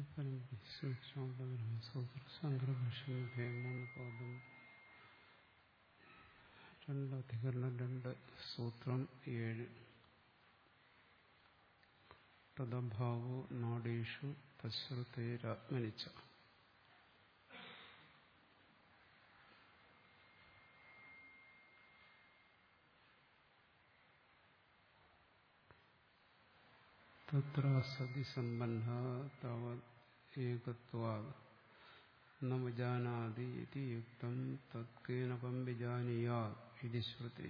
ശങ്കരഭാഷ്യമൂന്ന് പാദം രണ്ട് അധികരണം രണ്ട് സൂത്രം ഏഴ് തദഭാവോ നാടീഷു തശ്രുതേരാത്മനിച്ച തത്ര സതി സംബന്ധ താവത് ഏകത്വാത് ന വിജാനാതി ഇതി യുക്തം തത്കേനപം വിജാനീയാത് ഇതി ശ്രുതേ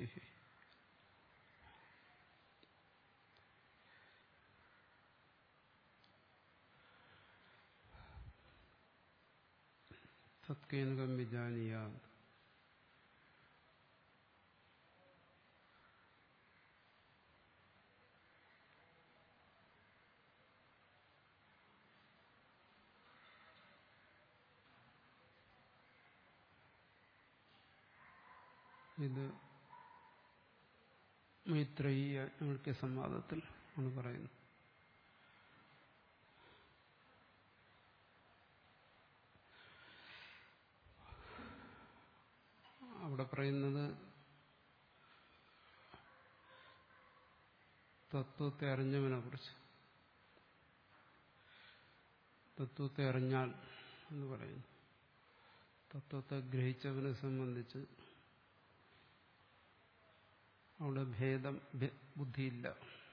തത്കേനകം വിജാനീയാത് ഇത് മൈത്രേയി യാജ്ഞവൽക്യ സംവാദത്തിൽ ആണ് പറയുന്നത് അവിടെ പറയുന്നത് തത്വത്തെ അറിഞ്ഞവനെ കുറിച്ച് തത്വത്തെ അറിഞ്ഞാൽ എന്ന് പറയുന്നു തത്വത്തെ ഗ്രഹിച്ചവനെ സംബന്ധിച്ച് അവിടെ ഭേദം ബുദ്ധിയില്ല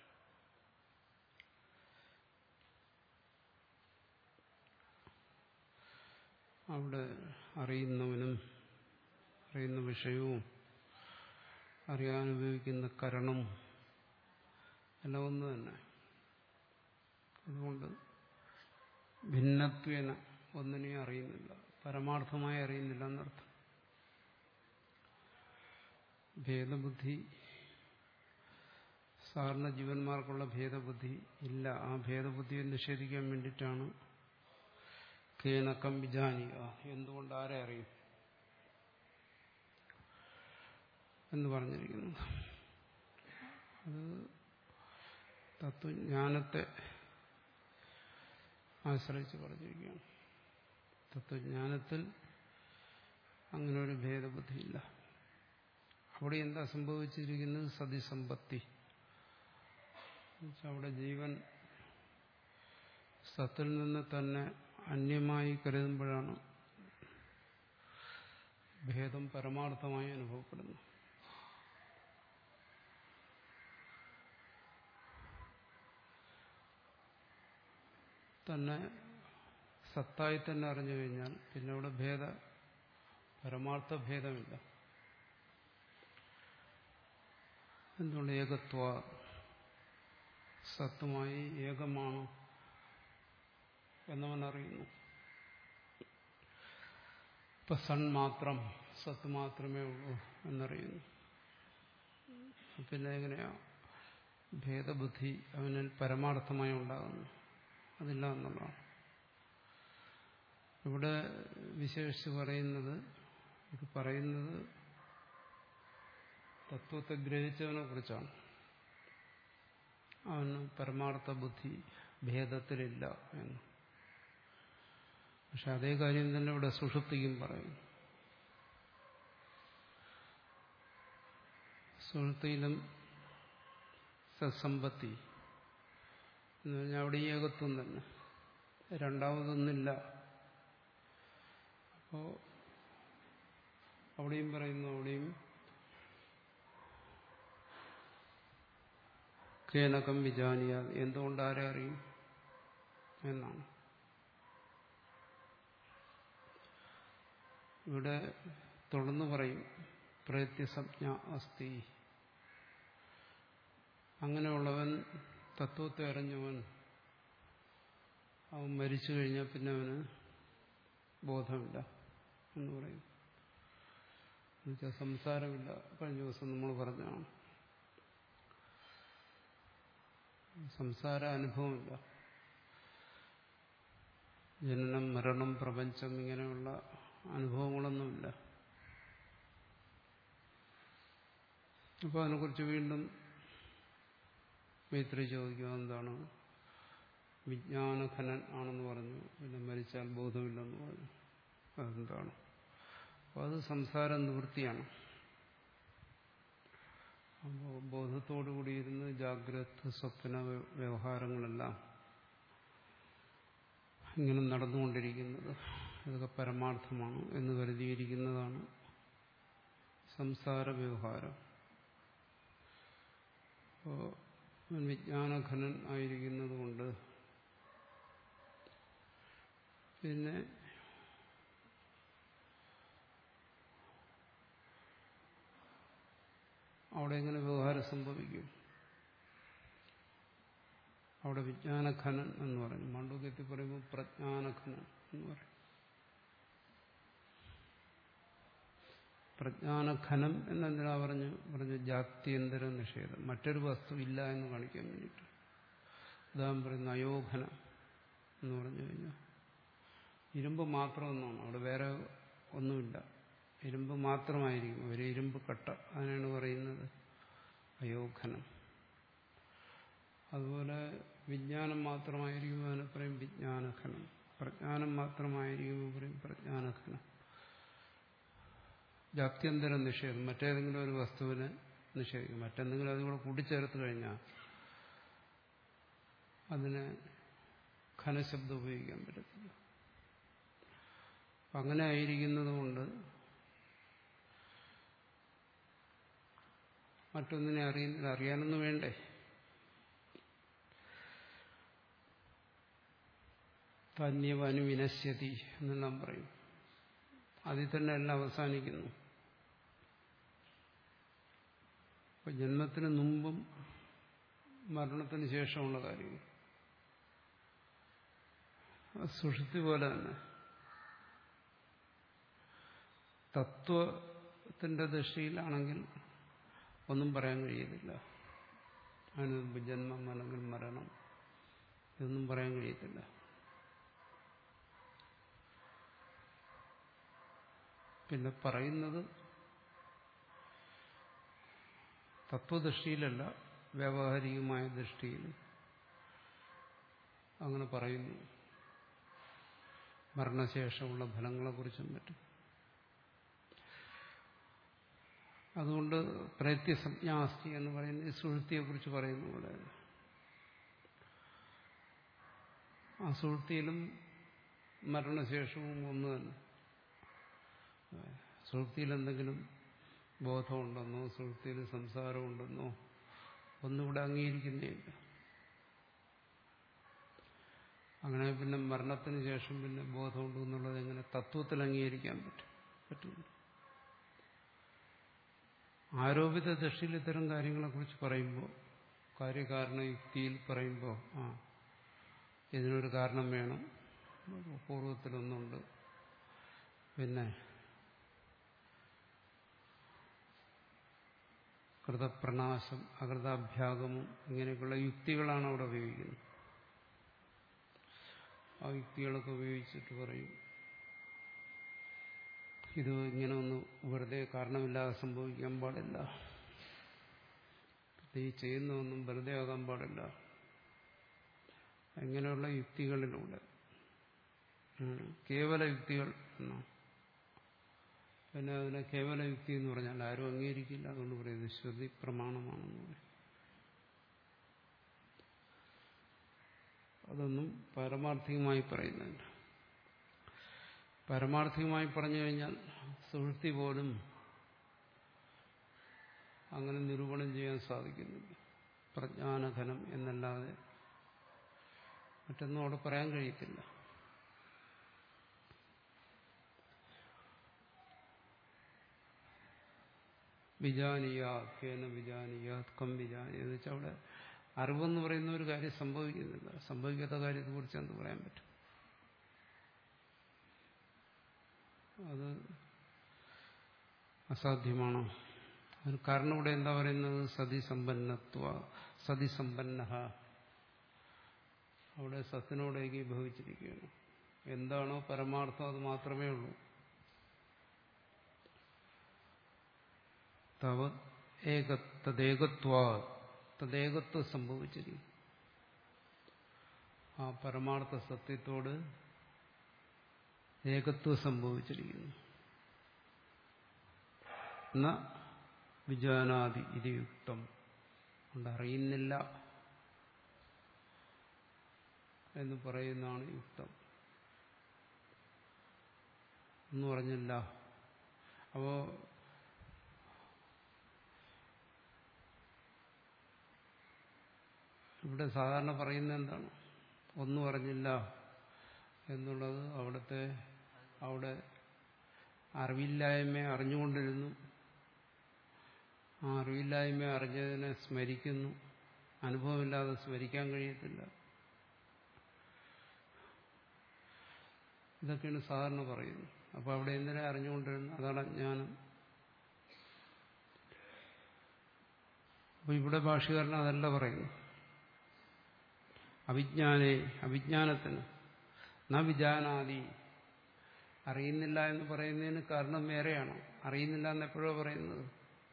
അവിടെ അറിയുന്നവനും അറിയുന്ന വിഷയവും അറിയാൻ ഉപയോഗിക്കുന്ന കരണം എല്ലാം ഒന്ന് തന്നെ അതുകൊണ്ട് ഭിന്നത്വേന ഒന്നിനെയും അറിയുന്നില്ല പരമാർത്ഥമായി അറിയുന്നില്ല എന്നർത്ഥം ഭേദബുദ്ധി സാധാരണ ജീവന്മാർക്കുള്ള ഭേദബുദ്ധി ഇല്ല ആ ഭേദബുദ്ധിയെ നിഷേധിക്കാൻ വേണ്ടിയിട്ടാണ് കേനക്കം വിജാനിക എന്തുകൊണ്ട് ആരെ അറിയും എന്ന് പറഞ്ഞിരിക്കുന്നത് അത് തത്വജ്ഞാനത്തെ ആശ്രയിച്ച് പറഞ്ഞിരിക്കുകയാണ് തത്വജ്ഞാനത്തിൽ അങ്ങനെ ഒരു ഭേദബുദ്ധിയില്ല അവിടെ എന്താ സംഭവിച്ചിരിക്കുന്നത് സതിസമ്പത്തി അവിടെ ജീവൻ സത്തിൽ നിന്ന് തന്നെ അന്യമായി കരുതുമ്പോഴാണ് ഭേദം പരമാർത്ഥമായി അനുഭവപ്പെടുന്നത് തന്നെ സത്തായി തന്നെ അറിഞ്ഞു കഴിഞ്ഞാൽ പിന്നെ അവിടെ ഭേദ പരമാർത്ഥ ഭേദമില്ല എന്തുകൊണ്ട് ഏകത്വ സത്തുമായി ഏകമാണ് എന്നവൻ അറിയുന്നു ഇപ്പൊ സൺ മാത്രം സത്ത് മാത്രമേ ഉള്ളൂ എന്നറിയുന്നു പിന്നെ എങ്ങനെയാ ഭേദബുദ്ധി അവനിൽ പരമാർത്ഥമായി ഉണ്ടാകുന്നു അതില്ല എന്നുള്ളതാണ് ഇവിടെ വിശേഷിച്ച് പറയുന്നത് ഇത് പറയുന്നത് തത്വത്തെ ഗ്രഹിച്ചവനെ കുറിച്ചാണ് അവന് പരമാർത്ഥ ബുദ്ധി ഭേദത്തിലില്ല എന്ന് പക്ഷെ അതേ കാര്യം തന്നെ ഇവിടെ സുഷുപ്തിക്കും പറയും സുഷുപ്തിയിലും സത്സമ്പത്തി എന്ന് പറഞ്ഞാൽ അവിടെ ഏകത്വം തന്നെ രണ്ടാമതൊന്നില്ല അപ്പോ അവിടെയും പറയുന്നു അവിടെയും കേനകം വിജാനിയ എന്തുകൊണ്ട് ആരെ അറിയും എന്നാണ് ഇവിടെ തുടർന്ന് പറയും പ്രത്യസജ്ഞ അസ്ഥി അങ്ങനെയുള്ളവൻ തത്വത്തെ അറിഞ്ഞവൻ അവൻ മരിച്ചു കഴിഞ്ഞാൽ പിന്നെ അവന് ബോധമില്ല എന്ന് പറയും എന്നുവെച്ചാൽ സംസാരമില്ല കഴിഞ്ഞ ദിവസം നമ്മൾ പറഞ്ഞതാണ് സംസാര അനുഭവമില്ല ജനനം മരണം പ്രപഞ്ചം ഇങ്ങനെയുള്ള അനുഭവങ്ങളൊന്നുമില്ല അപ്പോൾ അതിനെക്കുറിച്ച് വീണ്ടും മൈത്രി ചോദിക്കുക എന്താണ് വിജ്ഞാനഘനൻ ആണെന്ന് പറഞ്ഞു പിന്നെ മരിച്ചാൽ ബോധമില്ലെന്ന് പറഞ്ഞു അതെന്താണ് അപ്പോൾ അത് സംസാര നിവൃത്തിയാണ് അപ്പോൾ ബോധത്തോടുകൂടിയിരുന്ന് ജാഗ്രത സ്വപ്ന വ്യവഹാരങ്ങളെല്ലാം ഇങ്ങനെ നടന്നുകൊണ്ടിരിക്കുന്നത് ഇതൊക്കെ പരമാർത്ഥമാണ് എന്ന് കരുതിയിരിക്കുന്നതാണ് സംസാര വ്യവഹാരം അപ്പോൾ വിജ്ഞാനഘനൻ ആയിരിക്കുന്നത് കൊണ്ട് പിന്നെ അവിടെ എങ്ങനെ വ്യവഹാരം സംഭവിക്കും അവിടെ വിജ്ഞാനഘനൻ എന്ന് പറയും മാണ്ഡൂക്യത്തിൽ പറയുമ്പോൾ പ്രജ്ഞാനഘനൻ എന്ന് പറയും പ്രജ്ഞാനഘനം എന്നെന്തിനാ പറഞ്ഞു പറഞ്ഞു ജാത്യന്തര നിഷേധം മറ്റൊരു വസ്തു ഇല്ല എന്ന് കാണിക്കാൻ വേണ്ടിയിട്ട് ഉദാഹരണം പറയുന്ന അയോഘനം എന്ന് പറഞ്ഞു കഴിഞ്ഞാൽ ഇരുമ്പ് മാത്രമൊന്നാണ് അവിടെ വേറെ ഒന്നുമില്ല ഇരുമ്പ് മാത്രമായിരിക്കും ഒരു ഇരുമ്പ് കട്ട അതിനാണ് പറയുന്നത് അയോഘനം അതുപോലെ വിജ്ഞാനം മാത്രമായിരിക്കും അതിനെ പറയും വിജ്ഞാനഘനം പ്രജ്ഞാനം മാത്രമായിരിക്കും പറയും പ്രജ്ഞാനഘനം ജാത്യന്തര നിഷേധം മറ്റേതെങ്കിലും ഒരു വസ്തുവിനെ നിഷേധിക്കും മറ്റെന്തെങ്കിലും അതുകൂടെ കൂട്ടിച്ചേർത്ത് കഴിഞ്ഞാൽ അതിന് ഘനശബ്ദം ഉപയോഗിക്കാൻ പറ്റത്തില്ല അങ്ങനെ ആയിരിക്കുന്നത് കൊണ്ട് മറ്റൊന്നിനെ അറിയുന്നില്ല അറിയാനൊന്നും വേണ്ടേ തന്യവനു വിനശ്യതി എന്നെല്ലാം പറയും അതിൽ തന്നെ എല്ലാം അവസാനിക്കുന്നു അപ്പൊ ജന്മത്തിന് മുമ്പും മരണത്തിന് ശേഷമുള്ള കാര്യങ്ങൾ സുഷുപ്തി പോലെ തന്നെ തത്വത്തിന്റെ ദൃഷ്ടിയിലാണെങ്കിൽ ഒന്നും പറയാൻ കഴിയത്തില്ല അതിന് മുമ്പ് ജന്മം അല്ലെങ്കിൽ മരണം ഇതൊന്നും പറയാൻ കഴിയത്തില്ല പിന്നെ പറയുന്നത് തത്വദൃഷ്ടിയിലല്ല വ്യാവഹാരികമായ ദൃഷ്ടിയിൽ അങ്ങനെ പറയുന്നു മരണശേഷമുള്ള ഫലങ്ങളെക്കുറിച്ചും പറ്റും അതുകൊണ്ട് പ്രത്യസജ്ഞാസ്തി എന്ന് പറയുന്നത് ഈ സുഹൃത്തിയെക്കുറിച്ച് പറയുന്ന പോലെ ആ സുഹൃത്തിയിലും മരണശേഷവും ഒന്ന് തന്നെ സുഹൃത്തിയിൽ എന്തെങ്കിലും ബോധമുണ്ടെന്നോ സുഹൃത്തിയിൽ സംസാരമുണ്ടെന്നോ ഒന്നും ഇവിടെ അംഗീകരിക്കുന്നില്ല അങ്ങനെ പിന്നെ മരണത്തിന് ശേഷം പിന്നെ ബോധമുണ്ട് എന്നുള്ളത് എങ്ങനെ തത്വത്തിൽ അംഗീകരിക്കാൻ പറ്റും പറ്റില്ല ആരോപിത ദൃഷ്ടിയിൽ ഇത്തരം കാര്യങ്ങളെക്കുറിച്ച് പറയുമ്പോൾ കാര്യകാരണ യുക്തിയിൽ പറയുമ്പോൾ ആ ഇതിനൊരു കാരണം വേണം പൂർവ്വത്തിലൊന്നുണ്ട് പിന്നെ കൃതപ്രണാശം അകൃതാഭ്യാഗമം ഇങ്ങനെയൊക്കെയുള്ള യുക്തികളാണ് അവിടെ ഉപയോഗിക്കുന്നത് ആ യുക്തികളൊക്കെ ഉപയോഗിച്ചിട്ട് പറയും ഇത് ഇങ്ങനെ ഒന്ന് വെറുതെ കാരണമില്ലാതെ സംഭവിക്കാൻ പാടില്ല ഈ ചെയ്യുന്നതൊന്നും വെറുതെ ആകാൻ പാടില്ല ഇങ്ങനെയുള്ള യുക്തികളിലൂടെ കേവല യുക്തികൾ എന്നാണ് പിന്നെ അതിനെ കേവല യുക്തി എന്ന് പറഞ്ഞാൽ ആരും അംഗീകരിക്കില്ല അതുകൊണ്ട് പറയുന്നത് ശ്രുതി പ്രമാണമാണെന്ന് പറയും അതൊന്നും പാരമാർത്ഥികമായി പറയുന്നില്ല പരമാർത്ഥികമായി പറഞ്ഞു കഴിഞ്ഞാൽ സുഹൃത്തി പോലും അങ്ങനെ നിരൂപണം ചെയ്യാൻ സാധിക്കുന്നില്ല പ്രജ്ഞാനഘനം എന്നല്ലാതെ മറ്റൊന്നും അവിടെ പറയാൻ കഴിയത്തില്ല വിജാനിയാത് കേന വിജാനിയാത് കം വിജാനി എന്ന് വെച്ചാൽ അവിടെ അറിവെന്ന് പറയുന്ന ഒരു കാര്യം സംഭവിക്കുന്നില്ല സംഭവിക്കാത്ത കാര്യത്തെ കുറിച്ച് എന്ത് പറയാൻ പറ്റും അത് അസാധ്യമാണോ അതിന് കാരണം ഇവിടെ എന്താ പറയുന്നത് സതിസമ്പന്നത്വ സതിസമ്പന്ന അവിടെ സത്തിനോട് ഏകീഭവിച്ചിരിക്കുകയാണ് എന്താണോ പരമാർത്ഥം അത് മാത്രമേ ഉള്ളൂ തവ ഏക തദ്ദേകത്വ തദ്ദേകത്വം സംഭവിച്ചിരിക്കും ആ പരമാർത്ഥ സത്യത്തോട് ഏകത്വം സംഭവിച്ചിരിക്കുന്നു എന്ന വിജാനാദി ഇത് യുക്തം കൊണ്ട് അറിയുന്നില്ല എന്ന് പറയുന്നതാണ് യുക്തം ഒന്നും പറഞ്ഞില്ല അപ്പോ ഇവിടെ സാധാരണ പറയുന്നത് എന്താണ് ഒന്നും അറിഞ്ഞില്ല എന്നുള്ളത് അവിടുത്തെ അവിടെ അറിവില്ലായ്മയെ അറിഞ്ഞുകൊണ്ടിരുന്നു ആ അറിവില്ലായ്മ അറിഞ്ഞതിനെ സ്മരിക്കുന്നു അനുഭവമില്ലാതെ സ്മരിക്കാൻ കഴിയത്തില്ല ഇതൊക്കെയാണ് സാധാരണ പറയുന്നത് അപ്പോൾ അവിടെ എന്തിനാ അറിഞ്ഞുകൊണ്ടിരുന്നത് അതാണ് അജ്ഞാനം അപ്പോൾ ഇവിടെ ഭാഷകാരൻ അതല്ല പറയുന്നു അവിജ്ഞാനെ അവിജ്ഞാനത്തിന് ന വിജാനാദി അറിയുന്നില്ല എന്ന് പറയുന്നതിന് കാരണം വേറെയാണ് അറിയുന്നില്ല എന്ന് എപ്പോഴോ പറയുന്നത്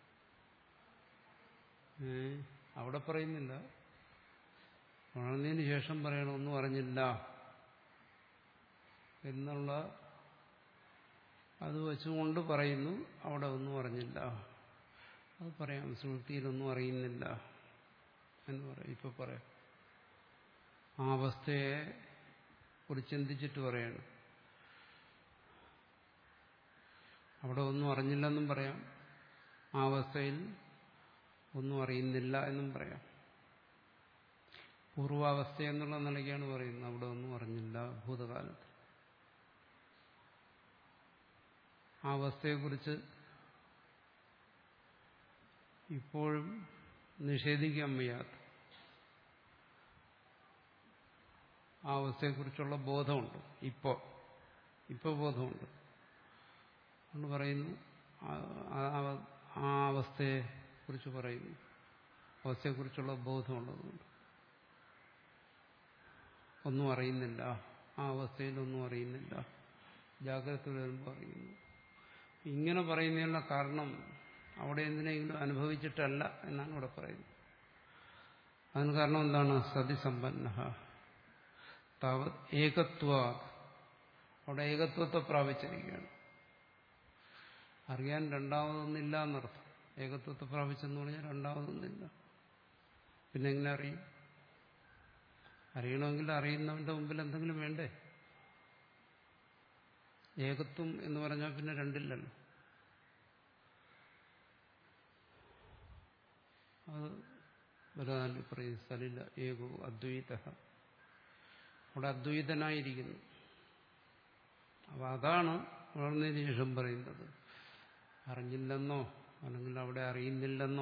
ഏ അവിടെ പറയുന്നില്ല ഉണർന്നതിന് ശേഷം പറയണം ഒന്നും അറിഞ്ഞില്ല എന്നുള്ള അത് വെച്ചുകൊണ്ട് പറയുന്നു അവിടെ ഒന്നും അറിഞ്ഞില്ല അത് പറയാം സുഹൃത്തിയിലൊന്നും അറിയുന്നില്ല എന്ന് പറയാം ഇപ്പൊ പറയാം ആ അവസ്ഥയെ കുറിച്ച് ചിന്തിച്ചിട്ട് പറയണം അവിടെ ഒന്നും അറിഞ്ഞില്ലെന്നും പറയാം ആ അവസ്ഥയിൽ ഒന്നും അറിയുന്നില്ല എന്നും പറയാം പൂർവാവസ്ഥ എന്നുള്ള നിലയ്ക്കാണ് പറയുന്നത് അവിടെ ഒന്നും അറിഞ്ഞില്ല ഭൂതകാലത്ത് ആ അവസ്ഥയെക്കുറിച്ച് ഇപ്പോഴും നിഷേധിക്കാൻ വയ്യാത്ത ആ അവസ്ഥയെക്കുറിച്ചുള്ള ബോധമുണ്ട് ഇപ്പോൾ ഇപ്പോൾ ബോധമുണ്ട് അതുകൊണ്ട് പറയുന്നു ആ അവസ്ഥയെ കുറിച്ച് പറയുന്നു അവസ്ഥയെക്കുറിച്ചുള്ള ബോധമുള്ളതുകൊണ്ട് ഒന്നും അറിയുന്നില്ല ആ അവസ്ഥയിൽ ഒന്നും അറിയുന്നില്ല ജാഗ്രത വരുമ്പോൾ അറിയുന്നു ഇങ്ങനെ പറയുന്നതിനുള്ള കാരണം അവിടെ എന്തിനെങ്കിലും അനുഭവിച്ചിട്ടല്ല എന്നാണ് ഇവിടെ പറയുന്നത് അതിന് കാരണം എന്താണ് സതിസമ്പന്ന താവത് ഏകത്വ അവിടെ ഏകത്വത്തെ പ്രാപിച്ചിരിക്കുകയാണ് അറിയാൻ രണ്ടാമതൊന്നില്ല എന്നർത്ഥം ഏകത്വത്തെ പ്രാപിച്ചെന്ന് പറഞ്ഞാൽ രണ്ടാമതൊന്നില്ല പിന്നെ എങ്ങനെ അറിയും അറിയണമെങ്കിൽ അറിയുന്നവന്റെ മുമ്പിൽ എന്തെങ്കിലും വേണ്ടേ ഏകത്വം എന്ന് പറഞ്ഞാൽ പിന്നെ രണ്ടില്ലല്ലോ അത് വരാൻ പറയും സ്ഥലില്ല ഏകോ അദ്വൈത അവിടെ അദ്വൈതനായിരിക്കുന്നു അപ്പൊ അതാണ് വളർന്നതിന് ശേഷം പറയുന്നത് അറിഞ്ഞില്ലെന്നോ അല്ലെങ്കിൽ അവിടെ അറിയുന്നില്ലെന്നോ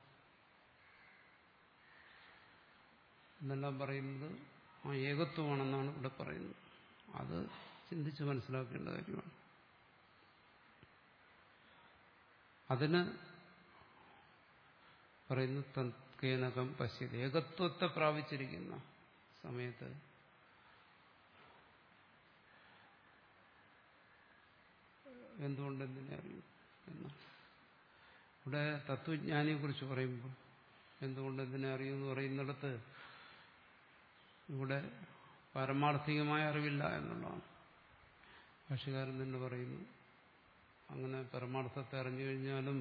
എന്നെല്ലാം പറയുന്നത് ആ ഏകത്വമാണെന്നാണ് ഇവിടെ പറയുന്നത് അത് ചിന്തിച്ച് മനസ്സിലാക്കേണ്ട കാര്യമാണ് അതിന് പറയുന്നു തത്കേനകം പശ്യത് ഏകത്വത്തെ പ്രാപിച്ചിരിക്കുന്ന സമയത്ത് എന്തുകൊണ്ട് എന്തിനെ അറിയും എന്നാണ് ഇവിടെ തത്വജ്ഞാനിയെ കുറിച്ച് പറയുമ്പോൾ എന്തുകൊണ്ട് എന്തിനെ അറിയുമെന്ന് പറയുന്നിടത്ത് ഇവിടെ പാരമാർത്ഥികമായ അറിവില്ല എന്നുള്ളതാണ് ഭാഷകാരൻ തന്നെ പറയുന്നു അങ്ങനെ പരമാർത്ഥത്തെ അറിഞ്ഞു കഴിഞ്ഞാലും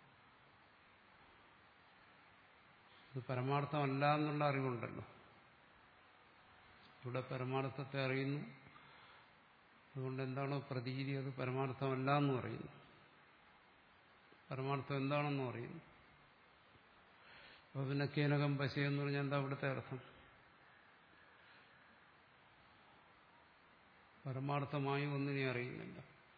ഇത് പരമാർത്ഥമല്ല എന്നുള്ള അറിവുണ്ടല്ലോ ഇവിടെ പരമാർത്ഥത്തെ അറിയുന്നു അതുകൊണ്ട് എന്താണോ പ്രതീതി അത് പരമാർത്ഥമല്ല എന്ന് പറയുന്നു പരമാർത്ഥം എന്താണെന്നും അറിയുന്നു അപ്പൊ പിന്നെ കേനകം പശ എന്ന് പറഞ്ഞാൽ എന്താ അവിടുത്തെ അർത്ഥം പരമാർത്ഥമായി ഒന്നിനെ അറിയുന്നില്ല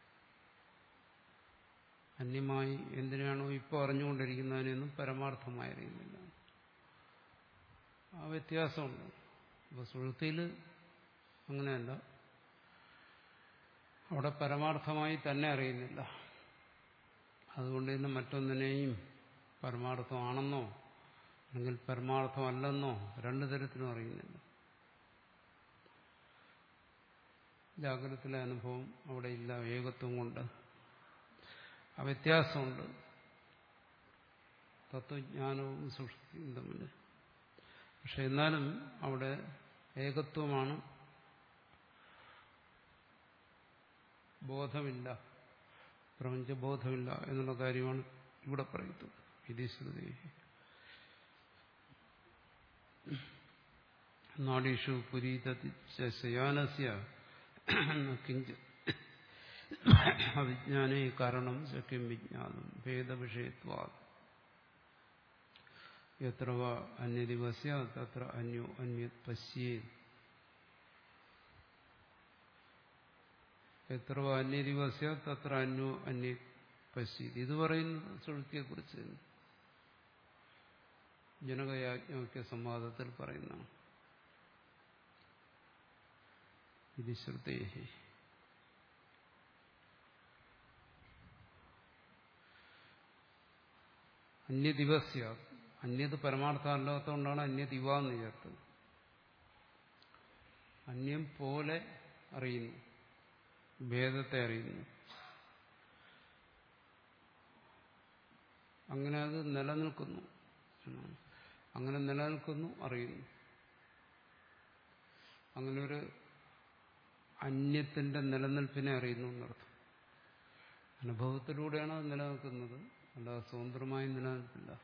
അന്യമായി എന്തിനാണോ ഇപ്പോൾ അറിഞ്ഞുകൊണ്ടിരിക്കുന്നതിനൊന്നും പരമാർത്ഥമായി അറിയുന്നില്ല ആ വ്യത്യാസമുണ്ട് അപ്പോൾ സുഹൃത്തിയിൽ അങ്ങനെയല്ല അവിടെ പരമാർത്ഥമായി തന്നെ അറിയുന്നില്ല അതുകൊണ്ട് ഇന്ന് മറ്റൊന്നിനെയും പരമാർത്ഥമാണെന്നോ അല്ലെങ്കിൽ പരമാർത്ഥമല്ലെന്നോ രണ്ടു തരത്തിലും അറിയുന്നില്ല ജാഗ്രതത്തിലെ അനുഭവം അവിടെ ഇല്ല ഏകത്വം കൊണ്ട് ആ വ്യത്യാസമുണ്ട് തത്വജ്ഞാനവും സൃഷ്ടിയും തമ്മിൽ പക്ഷെ എന്നാലും അവിടെ ഏകത്വമാണ് ബോധമില്ല പ്രപഞ്ചബോധമില്ല എന്നുള്ള കാര്യമാണ് ഇവിടെ പറയുന്നത് ഇത് ശ്രുതി നാഡീഷു പുരീതശയാനസ്യ കിഞ്ച് അവിജ്ഞാനേ കാരണം ശക്യം വിജ്ഞാനം ഭേദവിഷയത്വാ എത്ര അന്യദിവസ്യ തത്ര അന്യോ അന്യത് പശ്യേ എത്ര അന്യദിവസ്യ തത്ര അന്യോ അന്യ പശ്യത് ഇത് പറയുന്നത് സുഴുത്തിയെക്കുറിച്ച് ജനകയാജ്ഞവ്യ സംവാദത്തിൽ പറയുന്നതാണ് ഇത് ശ്രുതേഹി അന്യദിവസ്യ അന്യത് പരമാർത്ഥമല്ലാത്തതുകൊണ്ടാണ് അന്യദിവ എന്ന് ചേർത്തത് അന്യം പോലെ അറിയുന്നു ഭേദത്തെ അറിയുന്നു അങ്ങനെ അത് നിലനിൽക്കുന്നു എന്നാണ് അങ്ങനെ നിലനിൽക്കുന്നു അറിയുന്നു അങ്ങനെ ഒരു അന്യത്തിന്റെ നിലനിൽപ്പിനെ അറിയുന്നു എന്നർത്ഥം അനുഭവത്തിലൂടെയാണ് അത് നിലനിൽക്കുന്നത് അല്ലാതെ സ്വതന്ത്രമായി നിലനിൽപ്പില്ല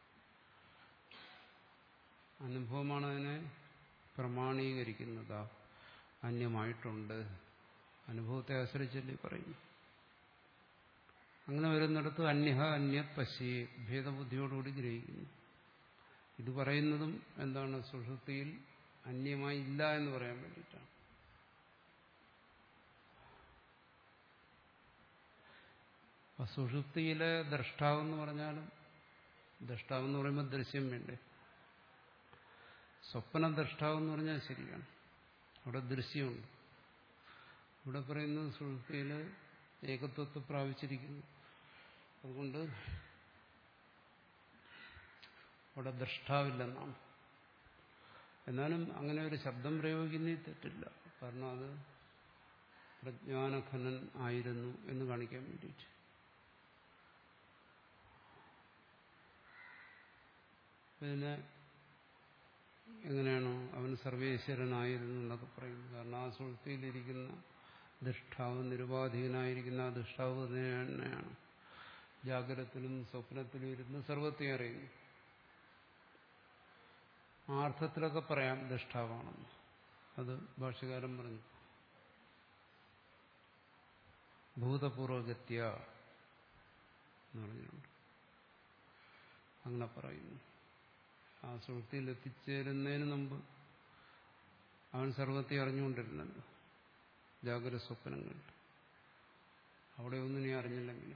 അനുഭവമാണ് അതിനെ പ്രമാണീകരിക്കുന്നത് അന്യമായിട്ടുണ്ട് അനുഭവത്തെ ആശ്രയിച്ചല്ലേ പറയുന്നു അങ്ങനെ വരുന്നിടത്ത് അന്യഹ അന്യത് പശ്യേ ഭേദബുദ്ധിയോടുകൂടി ഗ്രഹിക്കുന്നു ഇത് പറയുന്നതും എന്താണ് സുഷുപ്തിയിൽ അന്യമായി ഇല്ല എന്ന് പറയാൻ വേണ്ടിയിട്ടാണ് അപ്പൊ സുഷുപ്തിയിലെ ദ്രഷ്ടാവെന്ന് പറഞ്ഞാലും ദ്രഷ്ടാവെന്ന് പറയുമ്പോൾ ദൃശ്യം വേണ്ടേ സ്വപ്ന ദ്രഷ്ടാവെന്ന് പറഞ്ഞാൽ ശരിയാണ് അവിടെ ദൃശ്യമുണ്ട് ഇവിടെ പറയുന്നത് സുഷുപ്തിയിൽ ഏകത്വത്തെ പ്രാപിച്ചിരിക്കുന്നു അതുകൊണ്ട് അവിടെ ദ്രഷ്ടാവില്ലെന്നാണ് എന്നാലും അങ്ങനെ ഒരു ശബ്ദം പ്രയോഗിക്കുന്നതിൽ തെറ്റില്ല കാരണം അത് പ്രജ്ഞാനഘനൻ ആയിരുന്നു എന്ന് കാണിക്കാൻ വേണ്ടിയിട്ട് പിന്നെ എങ്ങനെയാണോ അവൻ സർവേശ്വരനായിരുന്നു എന്നൊക്കെ പറയും കാരണം ആ സുഹൃത്തിയിലിരിക്കുന്ന ദുഷ്ടാവ് നിരുപാധികനായിരിക്കുന്ന ആ ദുഷ്ടാവ് തന്നെയാണ് ജാഗ്രതത്തിലും സ്വപ്നത്തിലും ഇരുന്ന് സർവത്തെയും അറിയുന്നു ആ അർത്ഥത്തിലൊക്കെ പറയാം ദുഷ്ടാവാണെന്ന് അത് ഭാഷകാരൻ പറഞ്ഞു ഭൂതപൂർവഗത്യ എന്ന് പറഞ്ഞിട്ടുണ്ട് അങ്ങനെ പറയുന്നു ആ സുഹൃത്തിയിൽ എത്തിച്ചേരുന്നതിന് മുമ്പ് അവൻ സർവത്തെ അറിഞ്ഞുകൊണ്ടിരുന്നല്ലോ ജാഗ്രത സ്വപ്നങ്ങൾ അവിടെ ഒന്നും നീ അറിഞ്ഞില്ലെങ്കിൽ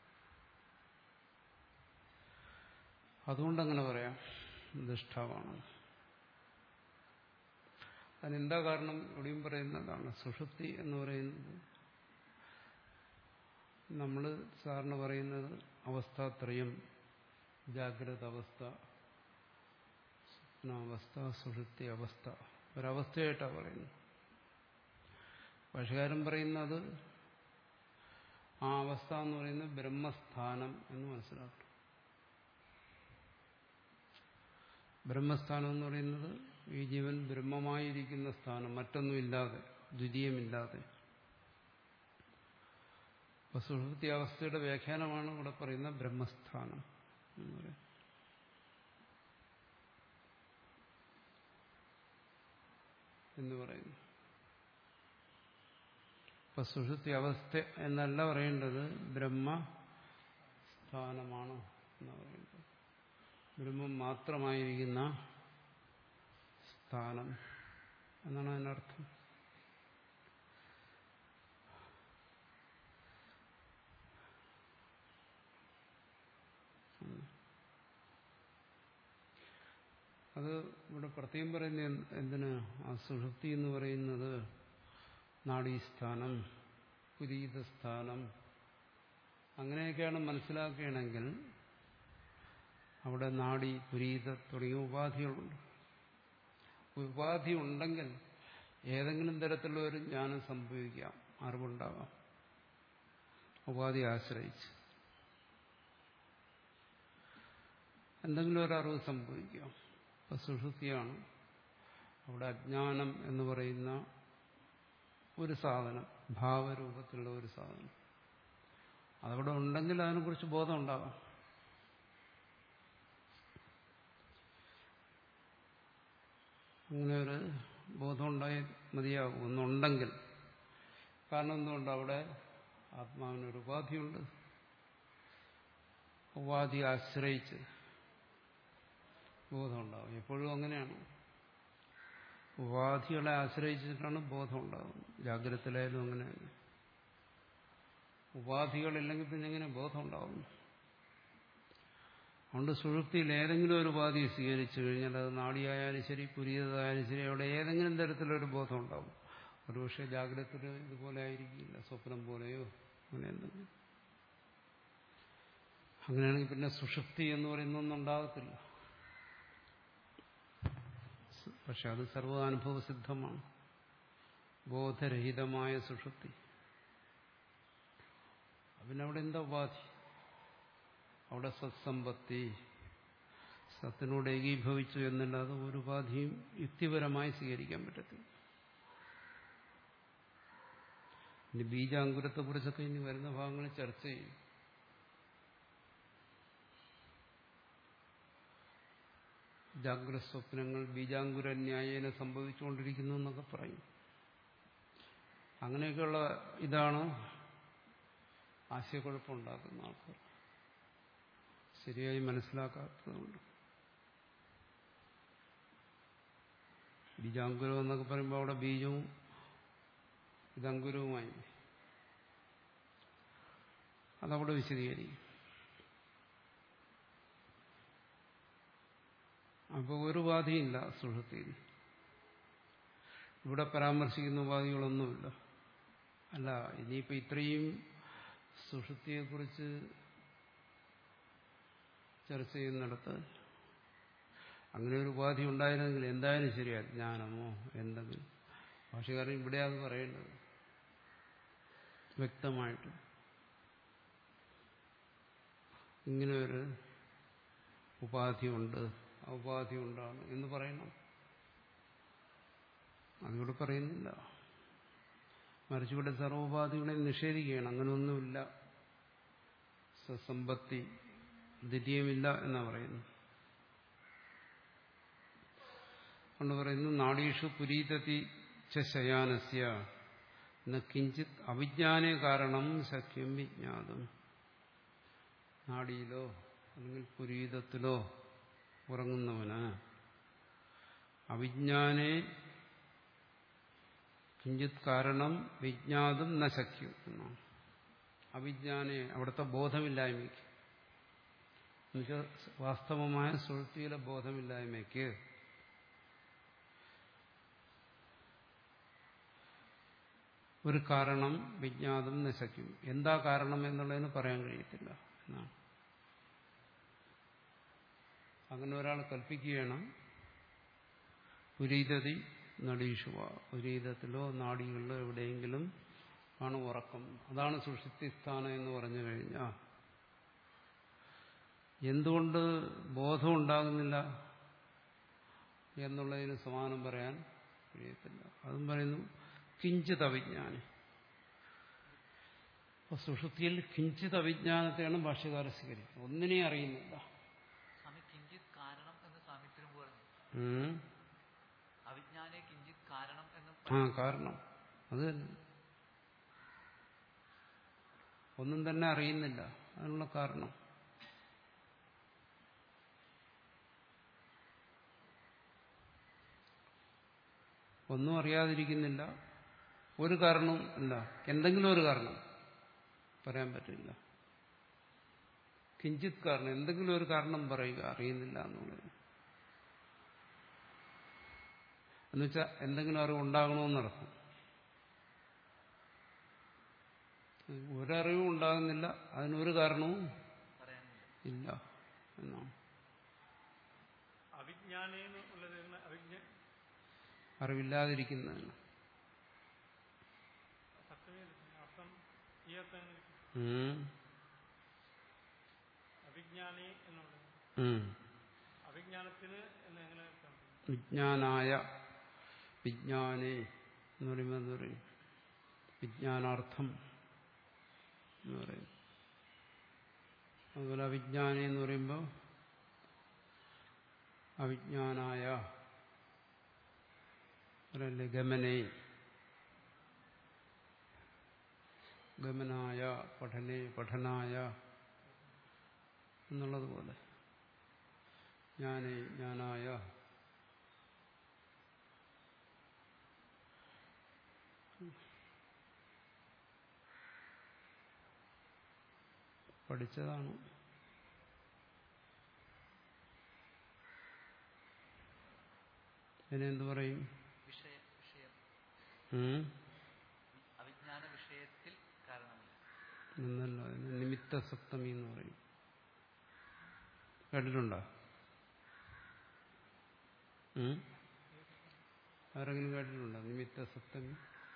അതുകൊണ്ടങ്ങനെ പറയാം ദുഷ്ടാവാണ് അതിനെന്താ കാരണം ഇവിടെയും പറയുന്നതാണ് സുഷുപ്തി എന്ന് പറയുന്നത് നമ്മൾ സാറിന് പറയുന്നത് അവസ്ഥാത്രയം ജാഗ്രത അവസ്ഥ സ്വപ്നാവസ്ഥ സുഷുപ്തി അവസ്ഥ ഒരവസ്ഥയായിട്ടാണ് പറയുന്നത് ഭാഷകാരൻ പറയുന്നത് ആ അവസ്ഥ എന്ന് പറയുന്നത് ബ്രഹ്മസ്ഥാനം എന്ന് മനസ്സിലാക്കണം ബ്രഹ്മസ്ഥാനം എന്ന് പറയുന്നത് ഈ ജീവൻ ബ്രഹ്മമായിരിക്കുന്ന സ്ഥാനം മറ്റൊന്നുമില്ലാതെ ദ്വിതീയമില്ലാതെ അപ്പൊ സുഷുപ്തി അവസ്ഥയുടെ വ്യാഖ്യാനമാണ് ഇവിടെ പറയുന്ന ബ്രഹ്മസ്ഥാനം എന്ന് പറയുന്നത് എന്ന് പറയുന്നു ഇപ്പൊ സുഷുപ്തി അവസ്ഥ എന്നല്ല പറയേണ്ടത് ബ്രഹ്മസ്ഥാനമാണ് എന്ന് പറയുന്നത് ബ്രഹ്മം മാത്രമായിരിക്കുന്ന സ്ഥാനം എന്നാണ് അതിനർത്ഥം അത് ഇവിടെ പ്രത്യേകം പറയുന്ന എന്തിന് ആ സുഷുപ്തി എന്ന് പറയുന്നത് നാഡീസ്ഥാനം പുരീതസ്ഥാനം അങ്ങനെയൊക്കെയാണ് മനസ്സിലാക്കുകയാണെങ്കിൽ അവിടെ നാഡി പുരീത തുടങ്ങിയ ഉപാധികളുണ്ട് ഉപാധി ഉണ്ടെങ്കിൽ ഏതെങ്കിലും തരത്തിലുള്ള ഒരു ജ്ഞാനം സംഭവിക്കാം അറിവുണ്ടാകാം ഉപാധി ആശ്രയിച്ച് എന്തെങ്കിലും ഒരു അറിവ് സംഭവിക്കാം ഇപ്പം സുഷുപ്തിയാണ് അവിടെ അജ്ഞാനം എന്ന് പറയുന്ന ഒരു സാധനം ഭാവരൂപത്തിലുള്ള ഒരു സാധനം അതവിടെ ഉണ്ടെങ്കിൽ അതിനെക്കുറിച്ച് ബോധം ഉണ്ടാകാം അങ്ങനെ ഒരു ബോധം ഉണ്ടായി മതിയാകും ഒന്നുണ്ടെങ്കിൽ കാരണം എന്തുകൊണ്ട് അവിടെ ആത്മാവിനൊരു ഉപാധിയുണ്ട് ഉപാധി ആശ്രയിച്ച് ബോധമുണ്ടാകും എപ്പോഴും അങ്ങനെയാണ് ഉപാധികളെ ആശ്രയിച്ചിട്ടാണ് ബോധം ഉണ്ടാകുന്നത് ജാഗ്രതയിലായാലും അങ്ങനെ തന്നെ ഉപാധികളില്ലെങ്കിൽ പിന്നെ എങ്ങനെ ബോധം ഉണ്ടാകുന്നു അതുകൊണ്ട് സുഷുപ്തിയിൽ ഏതെങ്കിലും ഒരു ഉപാധി സ്വീകരിച്ചു കഴിഞ്ഞാൽ അത് നാടിയായാലും ശരി പുരിയതായാലും ശരി അവിടെ ഏതെങ്കിലും തരത്തിലൊരു ബോധം ഉണ്ടാവും ഒരുപക്ഷെ ജാഗ്രത ഇതുപോലെ ആയിരിക്കില്ല സ്വപ്നം പോലെയോ അങ്ങനെ എന്തെങ്കിലും അങ്ങനെയാണെങ്കിൽ പിന്നെ സുഷുപ്തി എന്ന് പറയുന്നൊന്നും ഉണ്ടാകത്തില്ല പക്ഷെ അത് സർവാനുഭവസിദ്ധമാണ് ബോധരഹിതമായ സുഷുപ്തി പിന്നെ അവിടെ എന്താ ഉപാധി അവിടെ സത്സമ്പത്തി സത്തിനോട് ഏകീഭവിച്ചു എന്നല്ലാതെ ഒരു ഉപാധിയും യുക്തിപരമായി സ്വീകരിക്കാൻ പറ്റത്തില്ല ഇനി ബീജാങ്കുരത്തെ കുറിച്ചൊക്കെ ഇനി വരുന്ന ഭാഗങ്ങളിൽ ചർച്ച ചെയ്യും ജാഗ്രത സ്വപ്നങ്ങൾ ബീജാങ്കുര ന്യായേന സംഭവിച്ചുകൊണ്ടിരിക്കുന്നു എന്നൊക്കെ പറയും അങ്ങനെയൊക്കെയുള്ള ഇതാണ് ആശയക്കുഴപ്പമുണ്ടാക്കുന്ന ആൾക്കാർ ശരിയായി മനസ്സിലാക്കാത്തതുകൊണ്ട് ബീജാങ്കുരം എന്നൊക്കെ പറയുമ്പോൾ അവിടെ ബീജവും ഇതങ്കുരവുമായി അതവിടെ വിശദീകരിക്കും അപ്പോൾ ഒരു ഉപാധിയില്ല സുഷുതിയിൽ ഇവിടെ പരാമർശിക്കുന്ന ഉപാധികളൊന്നുമില്ല അല്ല ഇനിയിപ്പോൾ ഇത്രയും സുഷുതിയെക്കുറിച്ച് ചർച്ച ചെയ്യുന്നിടത്ത് അങ്ങനെ ഒരു ഉപാധി ഉണ്ടായിരുന്നെങ്കിൽ എന്തായാലും ശരി അജ്ഞാനമോ എന്തെങ്കിലും ഭാഷകാരൻ ഇവിടെ അത് പറയേണ്ടത് വ്യക്തമായിട്ട് ഇങ്ങനെ ഒരു ഉപാധിയുണ്ട് ആ ഉപാധി ഉണ്ടാണ് എന്ന് പറയണം അതിവിടെ പറയുന്നില്ല മറിച്ച് ഇവിടെ സർവോപാധികളെ നിഷേധിക്കുകയാണ് അങ്ങനെയൊന്നുമില്ല സസമ്പത്തി ദ്വിതീയമില്ല എന്നാ പറയുന്നു കൊണ്ട് പറയുന്നു നാടീഷു പുരീതതി ശയാനസ്യ കിഞ്ചിത് അവിജ്ഞാനേ കാരണം സഖ്യം വിജ്ഞാതം നാടിയിലോ അല്ലെങ്കിൽ പുരീതത്തിലോ ഉറങ്ങുന്നവന് അവിജ്ഞാനെ കിഞ്ചിത് കാരണം വിജ്ഞാതും ന ശക്യം എന്നാണ് അവിജ്ഞാനെ അവിടുത്തെ ബോധമില്ലായ്മയ്ക്ക് എന്നുവെച്ചാൽ വാസ്തവമായ സുഹൃത്തിയിലെ ബോധമില്ലായ്മയ്ക്ക് ഒരു കാരണം വിജ്ഞാതം നശിക്കും എന്താ കാരണം എന്നുള്ളതിന് പറയാൻ കഴിയത്തില്ല എന്നാണ് അങ്ങനെ ഒരാൾ കൽപ്പിക്കുകയാണ് പുരീതതി നടീഷുവ പുരീതത്തിലോ നാടികളിലോ എവിടെയെങ്കിലും ആണ് ഉറക്കം അതാണ് സുഷുപ്തിസ്ഥാനം എന്ന് പറഞ്ഞു കഴിഞ്ഞാൽ എന്തുകൊണ്ട് ബോധം ഉണ്ടാകുന്നില്ല എന്നുള്ളതിന് സമാനം പറയാൻ കഴിയത്തില്ല അതും പറയുന്നു കിഞ്ചിത് അവിജ്ഞാനം അപ്പൊ സുഷുപ്തിയിൽ കിഞ്ചിത് അവിജ്ഞാനത്തെയാണ് ഭാഷ്യകാരൻ സ്വീകരിക്കുന്നത് ഒന്നിനെയും അറിയുന്നില്ല സ്വാമി കിഞ്ചിത് കാരണം എന്ന് സ്വാമി തിരുമ്പ് പറഞ്ഞു ഉം. അവിജ്ഞാനെ കിഞ്ചിത് കാരണം എന്ന് ആ കാരണം അത് തന്നെ ഒന്നും തന്നെ അറിയുന്നില്ല അതിനുള്ള കാരണം ഒന്നും അറിയാതിരിക്കുന്നില്ല ഒരു കാരണവും ഇല്ല എന്തെങ്കിലും ഒരു കാരണം പറയാൻ പറ്റില്ല കിഞ്ചിത് കാരണം എന്തെങ്കിലും ഒരു കാരണം പറയുക അറിയുന്നില്ല എന്നുള്ളത് എന്നുവെച്ചാൽ എന്തെങ്കിലും അറിവ് ഉണ്ടാകണമെന്നർത്ഥം ഒരറിവും ഉണ്ടാകുന്നില്ല അതിനൊരു കാരണവും പറയാനില്ല ഇല്ല എന്നാണ് അവിജ്ഞാനേന്ന് ഉള്ളത് അവിജ്ഞ അറിവില്ലാതിരിക്കുന്നതിന് സപ്തമി അർത്ഥം ഈ അർത്ഥം എങ്ങനെ കിട്ടും? ഉം. അവിജ്ഞാനേ എന്നുള്ളത് ഉം. അവിജ്ഞാനത്തിന് എന്ന് എങ്ങനെ അർത്ഥം വിജ്ഞാനായ വിജ്ഞാനേ എന്ന് പറയുമ്പോൾ എന്ത് പറയും വിജ്ഞാനാർത്ഥം എന്ന് പറയും അതുപോലെ അവിജ്ഞാനി എന്ന് പറയുമ്പോൾ അവിജ്ഞാനായ അല്ലേ ഗമനേ ഗമനായ പഠനേ പഠനായ എന്നുള്ളതുപോലെ ജ്ഞാനേ ജ്ഞാനായ പഠിച്ചതാണ് ഇതിനെന്ത് പറയും വിഷയ വിഷയം ഉം? അവിജ്ഞാന വിഷയത്തിൽ കാരണമില്ല എന്നല്ല അതിന് നിമിത്ത സപ്തമി എന്ന് പറയും കേട്ടിട്ടുണ്ടോ ഉം? ആരെങ്കിലും കേട്ടിട്ടുണ്ടോ നിമിത്ത സപ്തമി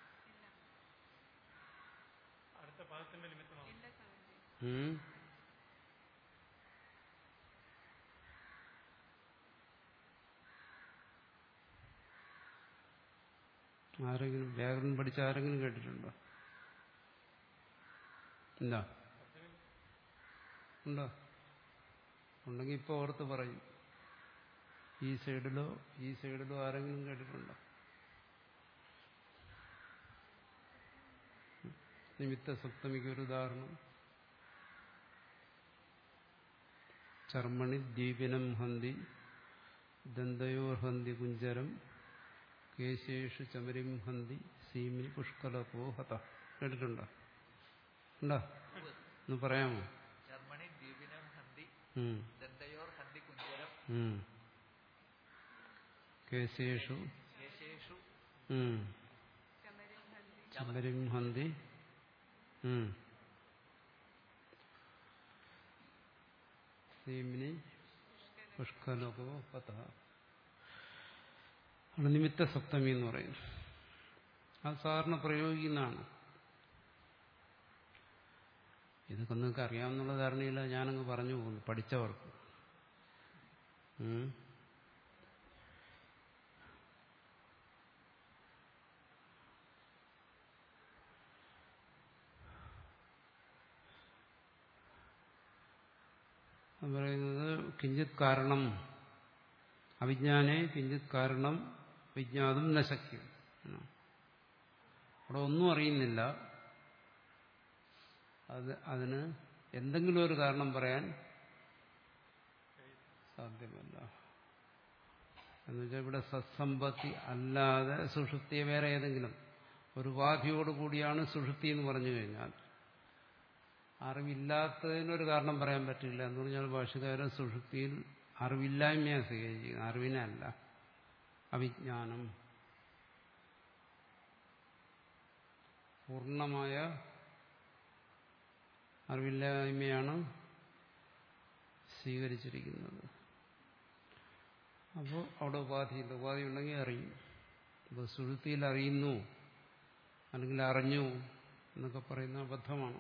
അടുത്ത പദത്തിന്റെ നിമിത്തമാണ് ഉം? ആരെങ്കിലും വ്യാകരണം പഠിച്ച ആരെങ്കിലും കേട്ടിട്ടുണ്ടോ ഇല്ല ഉണ്ടോ ഉണ്ടെങ്കിൽ ഇപ്പൊ ഓർത്ത് പറയും ഈ സൈഡിലോ ഈ സൈഡിലോ ആരെങ്കിലും കേട്ടിട്ടുണ്ടോ നിമിത്ത സപ്തമിക്ക് ഒരു ഉദാഹരണം ചർമ്മണി ദീപിനം ഹന്തി ദന്തയോർ ഹന്തി കുഞ്ചരം കേശേഷു ചമരിം ഹന്തി സീമിൽ പുഷ്കലപോ ഹത കേട്ടിട്ടുണ്ടോ ഉണ്ടോ ഒന്ന് പറയാമോ ജർമ്മണി ദ്വീപിനം ഹന്തി ഉം. ദന്തയോർ ഹന്തി കുഞ്ചരം ഉം. കേശേഷു യേശേഷു ഉം. ചമരിം ഹന്തി ഉം. സീമിനി പുഷ്കലകോ ഹത ആണ് നിമിത്ത സപ്തമി എന്ന് പറയുന്നത് അത് സാധാരണ പ്രയോഗിക്കുന്നതാണ് ഇതൊക്കെ നിങ്ങൾക്ക് അറിയാവുന്നുള്ള ധാരണയില്ല ഞാനങ്ങ് പറഞ്ഞു പോകുന്നു പഠിച്ചവർക്ക് ഉം. അത് പറയുന്നത് കിഞ്ചിത് കാരണം അവിജ്ഞാനെ കിഞ്ചിത് കാരണം വിജ്ഞാതും നശക്യം എന്നാണ്. അവിടെ ഒന്നും അറിയുന്നില്ല അത് അതിന് എന്തെങ്കിലും ഒരു കാരണം പറയാൻ സാധ്യമല്ല എന്നുവെച്ചാൽ ഇവിടെ സത്സമ്പത്തി അല്ലാതെ സുഷുപ്തിയെ വേറെ ഏതെങ്കിലും ഒരു ഉപാധിയോടുകൂടിയാണ് സുഷുപ്തി എന്ന് പറഞ്ഞു കഴിഞ്ഞാൽ അറിവില്ലാത്തതിനൊരു കാരണം പറയാൻ പറ്റില്ല എന്ന് പറഞ്ഞാൽ ഭാഷകാരൻ സുഷുപ്തിയിൽ അറിവില്ലായ്മയാണ് സ്വീകരിക്കുന്നത് അറിവിനല്ല അവിജ്ഞാനം പൂർണ്ണമായ അറിവില്ലായ്മയാണ് സ്വീകരിച്ചിരിക്കുന്നത് അപ്പോൾ അവിടെ ഉപാധിയില്ല ഉപാധി ഉണ്ടെങ്കിൽ അറിയും അപ്പോൾ സുഴുത്തിയിൽ അറിയുന്നു അല്ലെങ്കിൽ അറിഞ്ഞു എന്നൊക്കെ പറയുന്ന അബദ്ധമാണ്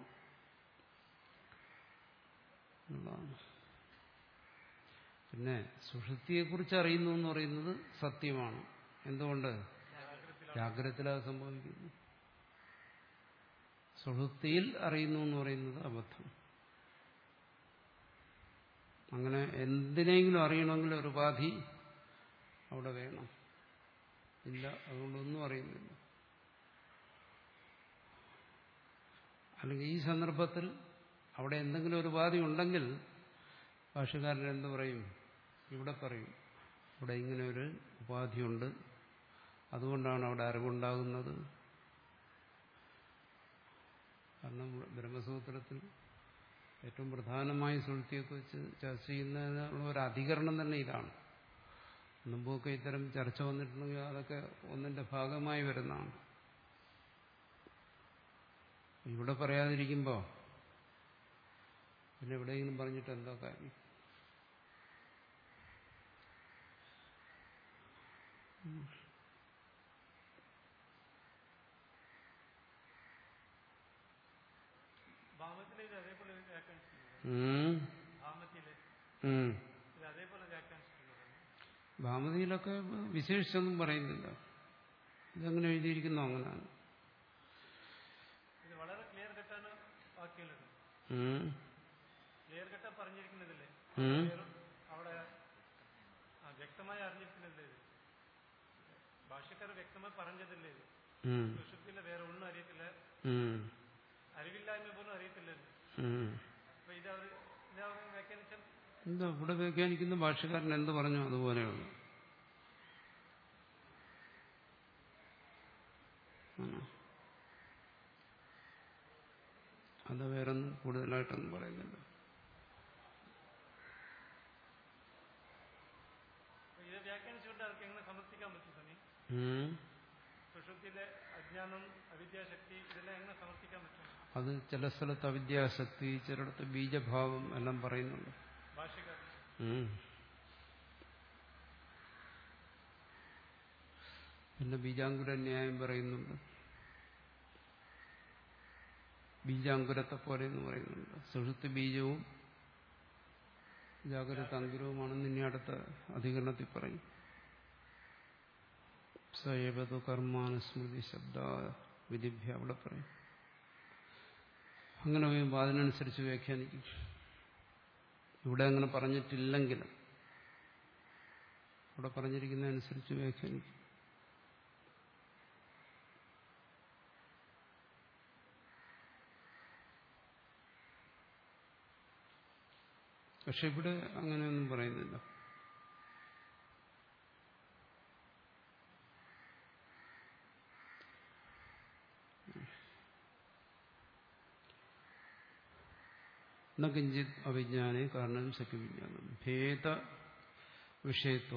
എന്നുള്ളതാണ് പിന്നെ സുഷുപ്തിയെക്കുറിച്ച് അറിയുന്നു എന്ന് പറയുന്നത് സത്യമാണ് എന്തുകൊണ്ട് ജാഗ്രതത്തിൽ അത് സംഭവിക്കുന്നു സുഷുപ്തിയിൽ അറിയുന്നു എന്ന് പറയുന്നത് അബദ്ധം അങ്ങനെ എന്തിനെങ്കിലും അറിയണമെങ്കിൽ ഒരു ഉപാധി അവിടെ വേണം ഇല്ല അതുകൊണ്ടൊന്നും അറിയുന്നില്ല അല്ലെങ്കിൽ ഈ സന്ദർഭത്തിൽ അവിടെ എന്തെങ്കിലും ഒരു ഉപാധി ഉണ്ടെങ്കിൽ ഭാഷകാരൻ എന്ത് പറയും ഇവിടെ പറയും ഇവിടെ ഇങ്ങനെ ഒരു ഉപാധിയുണ്ട് അതുകൊണ്ടാണ് അവിടെ അറിവുണ്ടാകുന്നത് കാരണം ബ്രഹ്മസൂത്രത്തിൽ ഏറ്റവും പ്രധാനമായി സുഹൃത്തിയൊക്കെ വെച്ച് ചർച്ച ചെയ്യുന്നതിനുള്ള ഒരു അധികരണം തന്നെ ഇതാണ് മുമ്പൊക്കെ ഇത്തരം ചർച്ച വന്നിട്ടുണ്ടെങ്കിൽ അതൊക്കെ ഒന്നിന്റെ ഭാഗമായി വരുന്നതാണ് ഇവിടെ പറയാതിരിക്കുമ്പോൾ പിന്നെ എവിടെയെങ്കിലും പറഞ്ഞിട്ട് എന്താ കാര്യം ഭാമത്തിലെ ഇത് അതേപോലെ വ്യാഖ്യാനിച്ചിട്ടുണ്ട് ഉം. ഭാമത്തിലെ ഉം. ഇത് അതേപോലെ വ്യാഖ്യാനിച്ചിട്ടുണ്ട് ഭാമതിയിലൊക്കെ വിശേഷിച്ചൊന്നും പറയുന്നില്ല ഇതെങ്ങനെ എഴുതിയിരിക്കുന്നു അങ്ങനെയാണ് ഇത് വളരെ ക്ലിയർ കട്ടാണ് വാക്കിയുള്ളത് ഉം. ക്ലിയർ കട്ട പറഞ്ഞിരിക്കുന്നതല്ലേ ഉം. അവിടെ ആ, വ്യക്തമായി അറിഞ്ഞിരിക്കുന്നതല്ലേ ഇത് ഭാഷക്കാർ വ്യക്തമായി പറഞ്ഞതല്ലേ ഇത് ഉം. സുഷുപ്തിയിലെ വേറെ ഒന്നും അറിയത്തില്ല ഉം. അറിവില്ലായ്മ പോലും അറിയത്തില്ല ഇത്. ഉം. അപ്പൊ ഇത് അവർ ഇത് അവർ വ്യാഖ്യാനിച്ചാൽ എന്താ ഇവിടെ വ്യാഖ്യാനിക്കുന്ന ഭാഷകാരൻ എന്ത് പറഞ്ഞു അതുപോലെയുള്ളു ആണോ? അത് വേറൊന്നും കൂടുതലായിട്ടൊന്നും പറയുന്നില്ല അപ്പൊ ഇത് വ്യാഖ്യാനിച്ചുകൊണ്ട് അവർക്ക് എങ്ങനെ സമർത്ഥിക്കാൻ പറ്റും സ്വാമി ഉം. സുഷുപ്തിയിലെ അജ്ഞാനം അവിദ്യാശക്തി ഇതെല്ലാം എങ്ങനെ സമർത്ഥിക്കാൻ പറ്റും അത് ചില സ്ഥലത്ത് അവിദ്യാശക്തി ചിലയിടത്ത് ബീജഭാവം എല്ലാം പറയുന്നുണ്ട് ഭാഷക്കാർ ഉം. പിന്നെ ബീജാങ്കുര ന്യായം പറയുന്നുണ്ട് ബീജാങ്കുരത്തെ പോലെ എന്ന് പറയുന്നുണ്ട് സുഷുപ്തി ബീജവും ജാഗ്രത അങ്കുരവുമാണെന്ന് ഇനി അടുത്ത അധികരണത്തിൽ പറയും സേവതു കർമാനുസ്മൃതി ശബ്ദ വിധിഭ്യ അവിടെ പറയും അങ്ങനെ വരുമ്പോൾ അതിനനുസരിച്ച് വ്യാഖ്യാനിക്കും ഇവിടെ അങ്ങനെ പറഞ്ഞിട്ടില്ലെങ്കിലും ഇവിടെ പറഞ്ഞിരിക്കുന്നതനുസരിച്ച് വ്യാഖ്യാനിക്കും പക്ഷെ ഇവിടെ അങ്ങനെയൊന്നും പറയുന്നില്ല ന കിഞ്ചിത് അവിജ്ഞാനെ കാരണം സഖ്യവിജ്ഞാനം ഭേദ വിഷയത്വ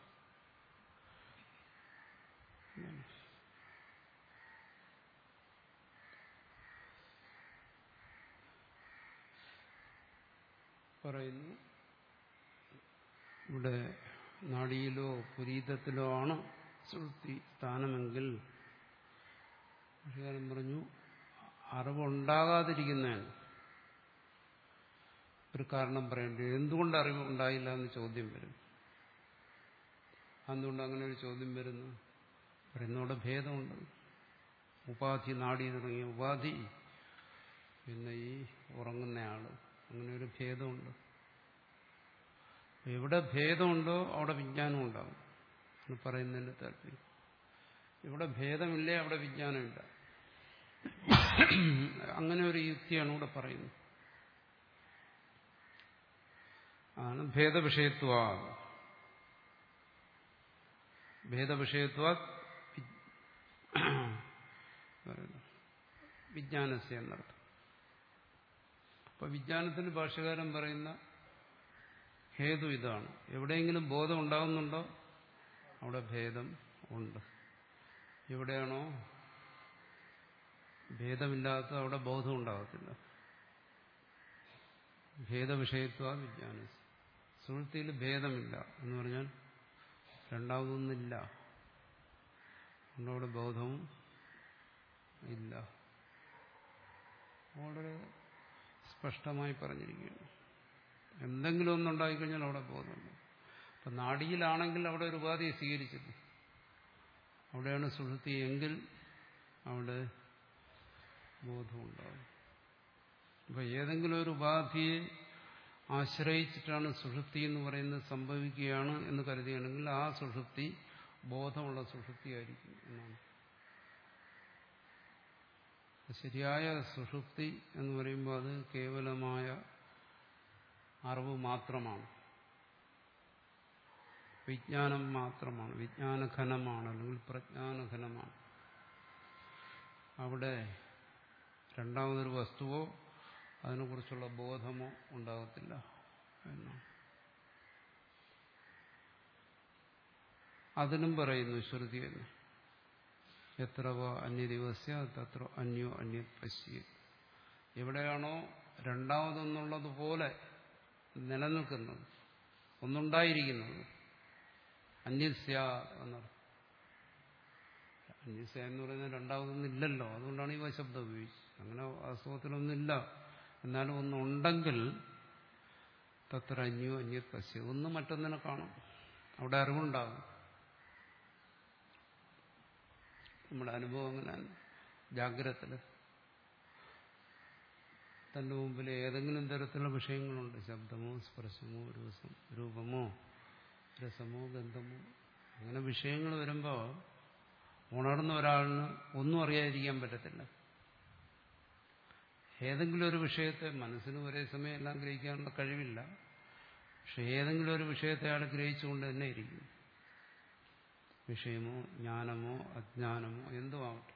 പറയുന്നു ഇവിടെ നാടിയിലോ പുരീതത്തിലോ ആണ് സുഹൃത്തി സ്ഥാനമെങ്കിൽ ഭാഷകാരൻ പറഞ്ഞു അറിവുണ്ടാകാതിരിക്കുന്നതാണ് ഒരു കാരണം പറയേണ്ടി വരും. എന്തുകൊണ്ട് അറിവ് ഉണ്ടായില്ല എന്ന് ചോദ്യം വരും എന്തുകൊണ്ട് അങ്ങനെ ഒരു ചോദ്യം വരുന്നു പറയുന്നവിടെ ഭേദമുണ്ട് ഉപാധി നാടി തുടങ്ങിയ ഉപാധി പിന്നെ ഈ ഉറങ്ങുന്നയാള് അങ്ങനെ ഒരു ഭേദമുണ്ട് എവിടെ ഭേദമുണ്ടോ അവിടെ വിജ്ഞാനം ഉണ്ടാകും എന്ന് പറയുന്നതിന്റെ താല്പര്യം ഇവിടെ ഭേദമില്ലേ അവിടെ വിജ്ഞാനമില്ല അങ്ങനെ ഒരു യുക്തിയാണ് ഇവിടെ പറയുന്നത് ആണ് ഭേദവിഷയത്വ ഭേദവിഷയത്വ വിജ്ഞാനസ്യ എന്നർത്ഥം അപ്പൊ വിജ്ഞാനത്തിന് ഭാഷകാരൻ പറയുന്ന ഹേതു ഇതാണ് എവിടെയെങ്കിലും ബോധം ഉണ്ടാകുന്നുണ്ടോ അവിടെ ഭേദം ഉണ്ട് എവിടെയാണോ ഭേദമില്ലാത്ത അവിടെ ബോധം ഉണ്ടാകത്തില്ല ഭേദവിഷയത്വ വിജ്ഞാന സുഹൃത്തിയിൽ ഭേദമില്ല എന്ന് പറഞ്ഞാൽ രണ്ടാമതൊന്നില്ല അവിടെ ബോധവും ഇല്ല വളരെ സ്പഷ്ടമായി പറഞ്ഞിരിക്കുകയാണ് എന്തെങ്കിലും ഒന്നുണ്ടായിക്കഴിഞ്ഞാൽ അവിടെ ബോധമുണ്ട് അപ്പം നാടിയിലാണെങ്കിൽ അവിടെ ഒരു ഉപാധിയെ സ്വീകരിച്ചത് അവിടെയാണ് സുഹൃത്തി എങ്കിൽ അവിടെ ബോധമുണ്ടാകും അപ്പൊ ഏതെങ്കിലും ഒരു ഉപാധിയെ ആശ്രയിച്ചിട്ടാണ് സുഷുപ്തി എന്ന് പറയുന്നത് സംഭവിക്കുകയാണ് എന്ന് കരുതുകയാണെങ്കിൽ ആ സുഷുപ്തി ബോധമുള്ള സുഷുപ്തിയായിരിക്കും എന്നാണ് ശരിയായ സുഷുപ്തി എന്ന് പറയുമ്പോൾ അത് കേവലമായ അറിവ് മാത്രമാണ് വിജ്ഞാനം മാത്രമാണ് വിജ്ഞാനഘനമാണ് അല്ലെങ്കിൽ പ്രജ്ഞാനഘനമാണ് അവിടെ രണ്ടാമതൊരു വസ്തുവോ അതിനെക്കുറിച്ചുള്ള ബോധമോ ഉണ്ടാകത്തില്ല എന്നാണ് അതിനും പറയുന്നു ശ്രുതി എന്ന് എത്ര അന്യദിവസ്യ തത്ര അന്യോ അന്യ പശ്യ എവിടെയാണോ രണ്ടാമതൊന്നുള്ളതുപോലെ നിലനിൽക്കുന്നത് ഒന്നുണ്ടായിരിക്കുന്നത് അന്യസ്യ എന്നർത്ഥം അന്യസ്യ എന്ന് പറയുന്നത് രണ്ടാമതൊന്നും ഇല്ലല്ലോ അതുകൊണ്ടാണ് ഈ ശബ്ദം ഉപയോഗിച്ചത് അങ്ങനെ വാസ്തവത്തിലൊന്നുമില്ല എന്നാലും ഒന്നുണ്ടെങ്കിൽ തത്ര അന്യോ അന്യ പശ്യ ഒന്ന് മറ്റൊന്നിനെ കാണും അവിടെ അറിവുണ്ടാകും നമ്മുടെ അനുഭവം അങ്ങനെ ജാഗ്രതത്തിൽ തന്റെ മുമ്പിൽ ഏതെങ്കിലും തരത്തിലുള്ള വിഷയങ്ങളുണ്ട് ശബ്ദമോ സ്പർശമോ രൂസം രൂപമോ രസമോ ഗന്ധമോ അങ്ങനെ വിഷയങ്ങൾ വരുമ്പോൾ ഉണർന്ന ഒരാളിന് ഒന്നും അറിയാതിരിക്കാൻ പറ്റത്തില്ല ഏതെങ്കിലും ഒരു വിഷയത്തെ മനസ്സിന് ഒരേ സമയം എല്ലാം ഗ്രഹിക്കാനുള്ള കഴിവില്ല പക്ഷെ ഏതെങ്കിലും ഒരു വിഷയത്തെ അയാൾ ഗ്രഹിച്ചുകൊണ്ട് തന്നെ ഇരിക്കും വിഷയമോ ജ്ഞാനമോ അജ്ഞാനമോ എന്തോ ആവട്ടെ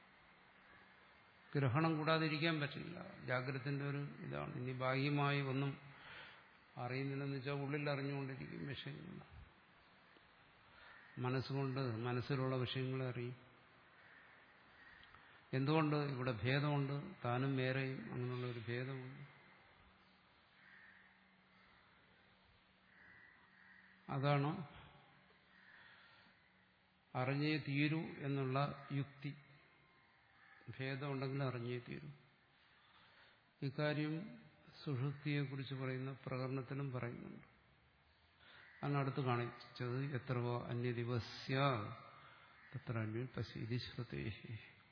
ഗ്രഹണം കൂടാതിരിക്കാൻ പറ്റില്ല ജാഗ്രതത്തിന്റെ ഒരു ഇതാണ് ഇനി ബാഹ്യമായി ഒന്നും അറിയുന്നില്ലെന്ന് വെച്ചാൽ ഉള്ളിൽ അറിഞ്ഞുകൊണ്ടിരിക്കും വിഷയങ്ങൾ മനസ്സുകൊണ്ട് മനസ്സിലുള്ള വിഷയങ്ങളെ അറിയും എന്തുകൊണ്ട് ഇവിടെ ഭേദമുണ്ട് താനും വേറെയും അങ്ങനെയുള്ള ഒരു ഭേദമുണ്ട് അതാണ് അറിഞ്ഞേ തീരൂ എന്നുള്ള യുക്തി ഭേദമുണ്ടെങ്കിൽ അറിഞ്ഞേ തീരൂ ഇക്കാര്യം സുഷുപ്തിയെക്കുറിച്ച് പറയുന്ന പ്രകടനത്തിലും പറയുന്നുണ്ട് അന്ന് അടുത്ത് കാണിച്ചത് എത്ര അന്യദിവസ്യ തത്ര അന്യൻ പശീതി ശ്രുതേഹി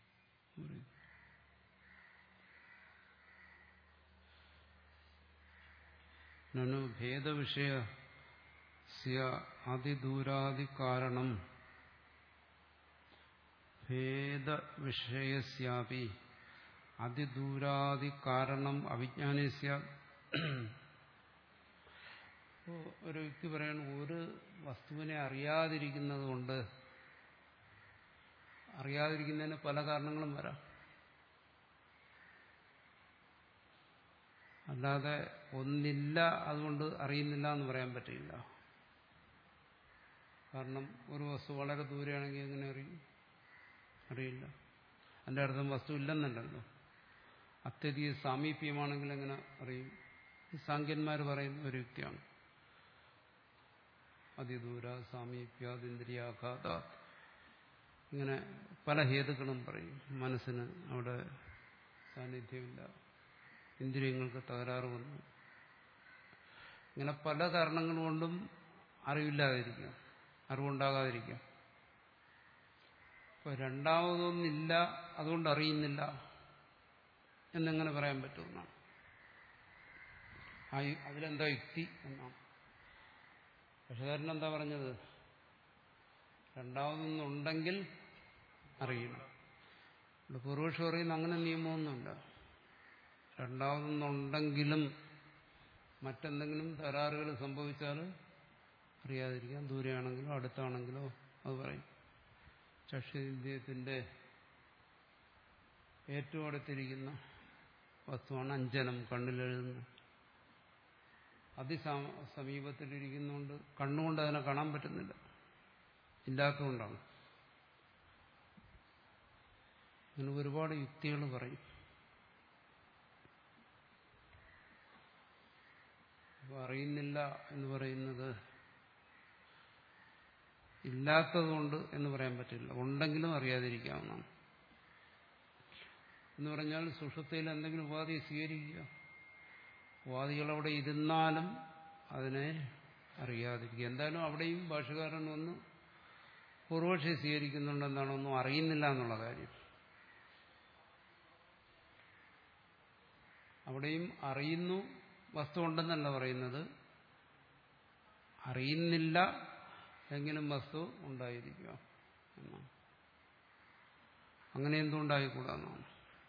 നനു ഭേദവിഷയ അതിദൂരാദികാരണം ഭേദവിഷയസ്യാപി അതിദൂരാദികാരണം അവിജ്ഞാനസ്യ ഒരു വ്യക്തി പറയണ ഒരു വസ്തുവിനെ അറിയാതിരിക്കുന്നത് കൊണ്ട് അറിയാതിരിക്കുന്നതിന് പല കാരണങ്ങളും വരാം അല്ലാതെ ഒന്നില്ല അതുകൊണ്ട് അറിയുന്നില്ല എന്ന് പറയാൻ പറ്റില്ല കാരണം ഒരു വസ്തു വളരെ ദൂരെയാണെങ്കിൽ എങ്ങനെ അറിയും അറിയില്ല അതിൻ്റെ അർത്ഥം വസ്തു ഇല്ലെന്നല്ലല്ലോ അത്യധിക സാമീപ്യമാണെങ്കിൽ എങ്ങനെ അറിയും ഈ സാങ്കന്മാർ പറയുന്ന ഒരു യുക്തിയാണ് അതിദൂര സാമീപ്യാതിന്ദ്രിയാഘാത ഇങ്ങനെ പല ഹേതുക്കളും പറയും മനസ്സിന് അവിടെ സാന്നിധ്യമില്ല ഇന്ദ്രിയങ്ങൾക്ക് തകരാറ് വന്നു ഇങ്ങനെ പല കാരണങ്ങൾ കൊണ്ടും അറിവില്ലാതിരിക്കാം അറിവുണ്ടാകാതിരിക്കാം ഇപ്പൊ രണ്ടാമതൊന്നില്ല അതുകൊണ്ട് അറിയുന്നില്ല എന്നെങ്ങനെ പറയാൻ പറ്റുമെന്നാണ് ആ അതിലെന്താ യുക്തി എന്നാണ് പക്ഷേകാരൻ എന്താ പറഞ്ഞത് രണ്ടാമതൊന്നുണ്ടെങ്കിൽ അറിയില്ല ഇവിടെ പൂർവക്ഷം പറയുന്ന അങ്ങനെ നിയമമൊന്നുമില്ല രണ്ടാമതൊന്നുണ്ടെങ്കിലും മറ്റെന്തെങ്കിലും തകരാറുകൾ സംഭവിച്ചാൽ അറിയാതിരിക്കാം ദൂരെയാണെങ്കിലോ അടുത്താണെങ്കിലോ അത് പറയും ചക്ഷുന്ദ്രിയത്തിന്റെ ഏറ്റവും അടുത്തിരിക്കുന്ന വസ്തുവാണ് അഞ്ജനം കണ്ണിലെഴുതുന്ന അതിസമീപത്തിലിരിക്കുന്നതുകൊണ്ട് കണ്ണുകൊണ്ട് അതിനെ കാണാൻ പറ്റുന്നില്ല ഇല്ലാത്തതുകൊണ്ടാണ് അങ്ങനെ ഒരുപാട് യുക്തികൾ പറയും അപ്പോൾ അറിയുന്നില്ല എന്ന് പറയുന്നത് ഇല്ലാത്തതുകൊണ്ട് എന്ന് പറയാൻ പറ്റില്ല ഉണ്ടെങ്കിലും അറിയാതിരിക്കാവുന്നതാണ് എന്ന് പറഞ്ഞാൽ സുഷുപ്തിയിൽ എന്തെങ്കിലും ഉപാധി സ്വീകരിക്കുക ഉപാധികളവിടെ ഇരുന്നാലും അതിനെ അറിയാതിരിക്കുക എന്തായാലും അവിടെയും ഭാഷകാരൻ ഒന്ന് പൂർവക്ഷി സ്വീകരിക്കുന്നുണ്ടെന്നാണ് ഒന്നും അറിയുന്നില്ല എന്നുള്ള കാര്യം അവിടെയും അറിയുന്നു വസ്തു ഉണ്ടെന്നല്ല പറയുന്നത് അറിയുന്നില്ല എങ്കിലും വസ്തു ഉണ്ടായിരിക്കുക എന്നാണ് അങ്ങനെ എന്തുണ്ടായിക്കൂടാന്നാണ്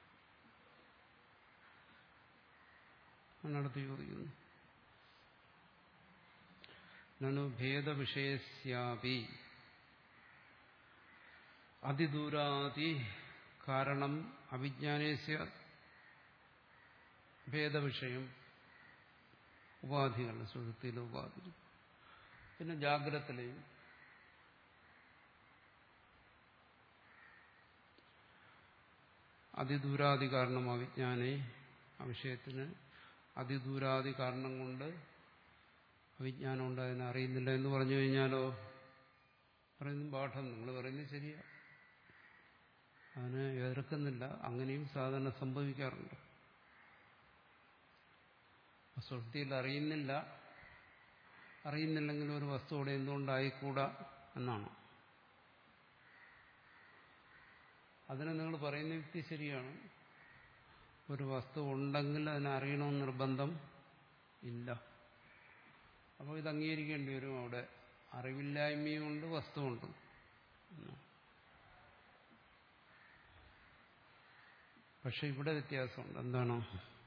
അതിനടുത്ത് ചോദിക്കുന്നു നനു ഭേദവിഷയസ്യാപി അതിദൂരാതി കാരണം അവിജ്ഞാനേസ്യ ഭേദവിഷയം ഉപാധികൾ സുഹൃത്തിയിലെ ഉപാധി പിന്നെ ജാഗ്രതയിലെയും അതിദൂരാദി കാരണം അവിജ്ഞാനെ ആ വിഷയത്തിന് അതിദൂരാദി കാരണം കൊണ്ട് അവിജ്ഞാനം ഉണ്ട് അതിനെ അറിയുന്നില്ല എന്ന് പറഞ്ഞു കഴിഞ്ഞാലോ പറയുന്നു പാഠം നിങ്ങൾ പറയുന്നത് ശരിയാ അതിനെ എതിർക്കുന്നില്ല അങ്ങനെയും സാധാരണ സംഭവിക്കാറുണ്ട് സുഹൃത്തിയിൽ അറിയുന്നില്ല അറിയുന്നില്ലെങ്കിൽ ഒരു വസ്തു അവിടെ എന്തുകൊണ്ടായിക്കൂടാ എന്നാണ് അതിന് നിങ്ങൾ പറയുന്ന യുക്തി ശരിയാണ് ഒരു വസ്തു ഉണ്ടെങ്കിൽ അതിനെ അറിയണമെന്ന് നിർബന്ധം ഇല്ല അപ്പോൾ ഇത് അംഗീകരിക്കേണ്ടി വരും അവിടെ അറിവില്ലായ്മയുമുണ്ട് വസ്തുവുണ്ട് പക്ഷെ ഇവിടെ വ്യത്യാസമുണ്ട് എന്താണ്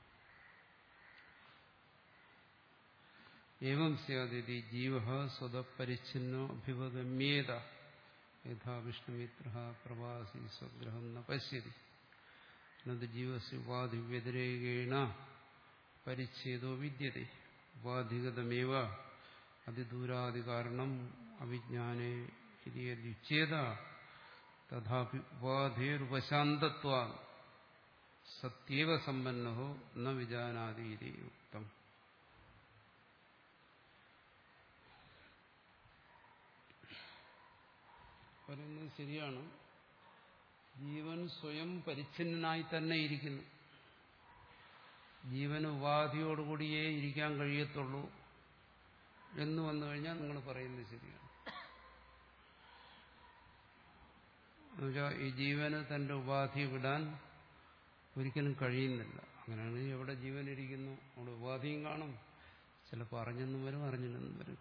ഏവം സ്യാദിതി ജീവ സ്വതപരിച്ഛിന്നോ അഭിവഗമ്യേത യഥാ വിഷ്ണുമിത്ര പ്രവാസി സ്വഗ്രഹം ന പശ്യതി എന്നത് ജീവസ് ഉപാധി വ്യതിരേകേണ പരിച്ഛേദോ വിദ്യത്തെ ഉപാധിഗതമേവ അതിദൂരാദികാരണം അവിജ്ഞാനേ യുച്ഛേദ തഥാപി ഉപാധേരുപശാന്തത്വാ സത്യേവ സമ്പന്നോ ന വിജാനാതി ഉക്തം പറയുന്നത് ശരിയാണ് ജീവൻ സ്വയം പരിച്ഛിന്നനായി തന്നെ ഇരിക്കുന്നു ജീവന് ഉപാധിയോടുകൂടിയേ ഇരിക്കാൻ കഴിയത്തുള്ളൂ എന്ന് വന്നു കഴിഞ്ഞാൽ നിങ്ങൾ പറയുന്നത് ശരിയാണ് എന്നുവെച്ചാൽ ഈ ജീവന് തന്റെ ഉപാധി വിടാൻ ഒരിക്കലും കഴിയുന്നില്ല അങ്ങനെയാണ് എവിടെ ജീവൻ ഇരിക്കുന്നു അവിടെ ഉപാധിയും കാണും ചിലപ്പോൾ അറിഞ്ഞെന്നും വരും അറിഞ്ഞില്ലെന്നും വരും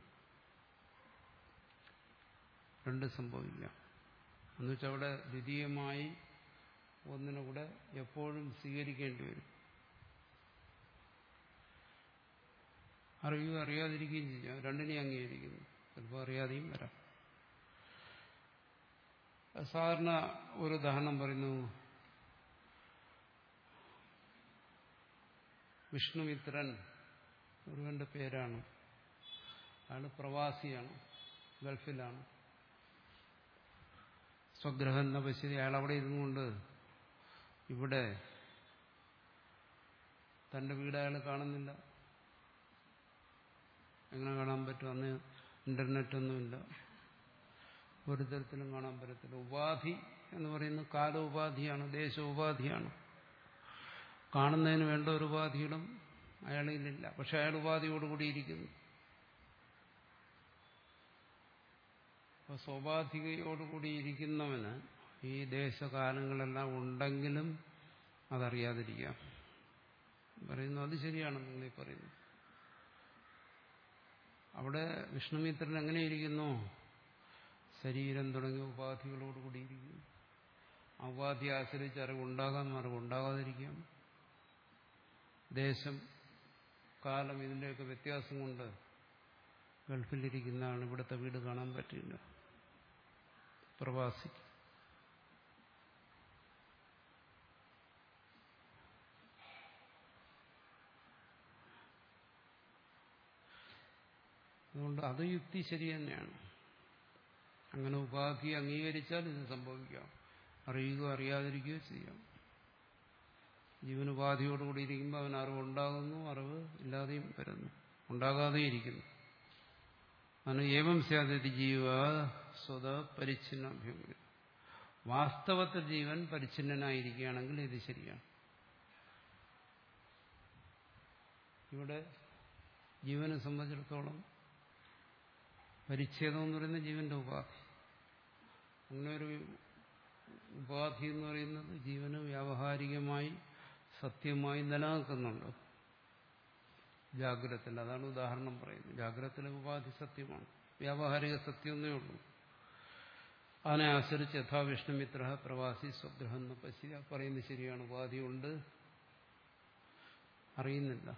രണ്ട് സംഭവിക്കാം എന്നുവെച്ചാൽ അവിടെ ദ്വിതീയമായി ഒന്നിനെ കൂടെ എപ്പോഴും സ്വീകരിക്കേണ്ടി വരും അറിയുകയും അറിയാതിരിക്കുകയും ചെയ്യാം രണ്ടിനെയും അംഗീകരിക്കുന്നു ചിലപ്പോൾ അറിയാതെയും വരാം സാധാരണ ഒരു ഉദാഹരണം പറയുന്നു വിഷ്ണുമിത്രൻ ഒരുവന്റെ പേരാണ് അയാൾ പ്രവാസിയാണ് ഗൾഫിലാണ് സ്വഗ്രഹം എന്ന പശ്യതി അയാൾ അവിടെ ഇരുന്നുകൊണ്ട് ഇവിടെ തന്റെ വീട് അയാൾ കാണുന്നില്ല എങ്ങനെ കാണാൻ പറ്റും അന്ന് ഇന്റർനെറ്റൊന്നുമില്ല ഒരു തരത്തിലും കാണാൻ പറ്റത്തില്ല ഉപാധി എന്ന് പറയുന്നത് കാലോപാധിയാണ് ദേശോപാധിയാണ് കാണുന്നതിന് വേണ്ട ഒരു ഉപാധികളും അയാളിലില്ല പക്ഷെ അയാൾ ഉപാധിയോടുകൂടി ഇരിക്കുന്നു അപ്പോൾ സ്വാഭാവികയോടുകൂടി ഇരിക്കുന്നവന് ഈ ദേശകാലങ്ങളെല്ലാം ഉണ്ടെങ്കിലും അതറിയാതിരിക്കാം പറയുന്നു അത് ശരിയാണ് നിങ്ങൾ ഈ പറയുന്നു അവിടെ വിഷ്ണുമിത്രൻ എങ്ങനെയിരിക്കുന്നു ശരീരം തുടങ്ങിയ ഉപാധികളോടുകൂടി ഇരിക്കുന്നു ആ ഉപാധി ആശ്രയിച്ച് അറിവുണ്ടാകാം അറിവുണ്ടാകാതിരിക്കാം ദേശം കാലം ഇതിൻ്റെയൊക്കെ വ്യത്യാസം കൊണ്ട് ഗൾഫിലിരിക്കുന്നതാണ് ഇവിടുത്തെ വീട് കാണാൻ പറ്റില്ല പ്രവാസി അതുകൊണ്ട് അത് യുക്തി ശരി തന്നെയാണ് അങ്ങനെ ഉപാധി അംഗീകരിച്ചാൽ ഇത് സംഭവിക്കാം അറിയുകയോ അറിയാതിരിക്കുകയോ ചെയ്യാം ജീവൻ ഉപാധിയോടുകൂടി ഇരിക്കുമ്പോൾ അവൻ അറിവുണ്ടാകുന്നു അറിവ് ഇല്ലാതെയും വരുന്നു ഉണ്ടാകാതെ ഇരിക്കുന്നു ആണ് ഏവം സ്യാദതി ജീവ സ്വത പരിച്ഛിന്ന വാസ്തവത്തിൽ ജീവൻ പരിച്ഛിന്നനായിരിക്കുകയാണെങ്കിൽ ഇത് ശരിയാണ് ഇവിടെ ജീവനെ സംബന്ധിച്ചിടത്തോളം പരിച്ഛേദം എന്ന് പറയുന്നത് ജീവന്റെ ഉപാധി അങ്ങനെ ഒരു ഉപാധി എന്ന് പറയുന്നത് ജീവന് വ്യാവഹാരികമായി സത്യമായി നിലനിൽക്കുന്നുണ്ട് ജാഗ്രതത്തിൽ അതാണ് ഉദാഹരണം പറയുന്നത് ജാഗ്രതത്തിലെ ഉപാധി സത്യമാണ് വ്യാവഹാരിക സത്യമൊന്നേ ഉള്ളൂ അതിനെ ആശ്രയിച്ച് യഥാ വിഷ്ണുമിത്ര പ്രവാസി സ്വഗ്രഹം എന്ന് പശ്യ പറയുന്നത് ശരിയാണ് ഉപാധി ഉണ്ട് അറിയുന്നില്ല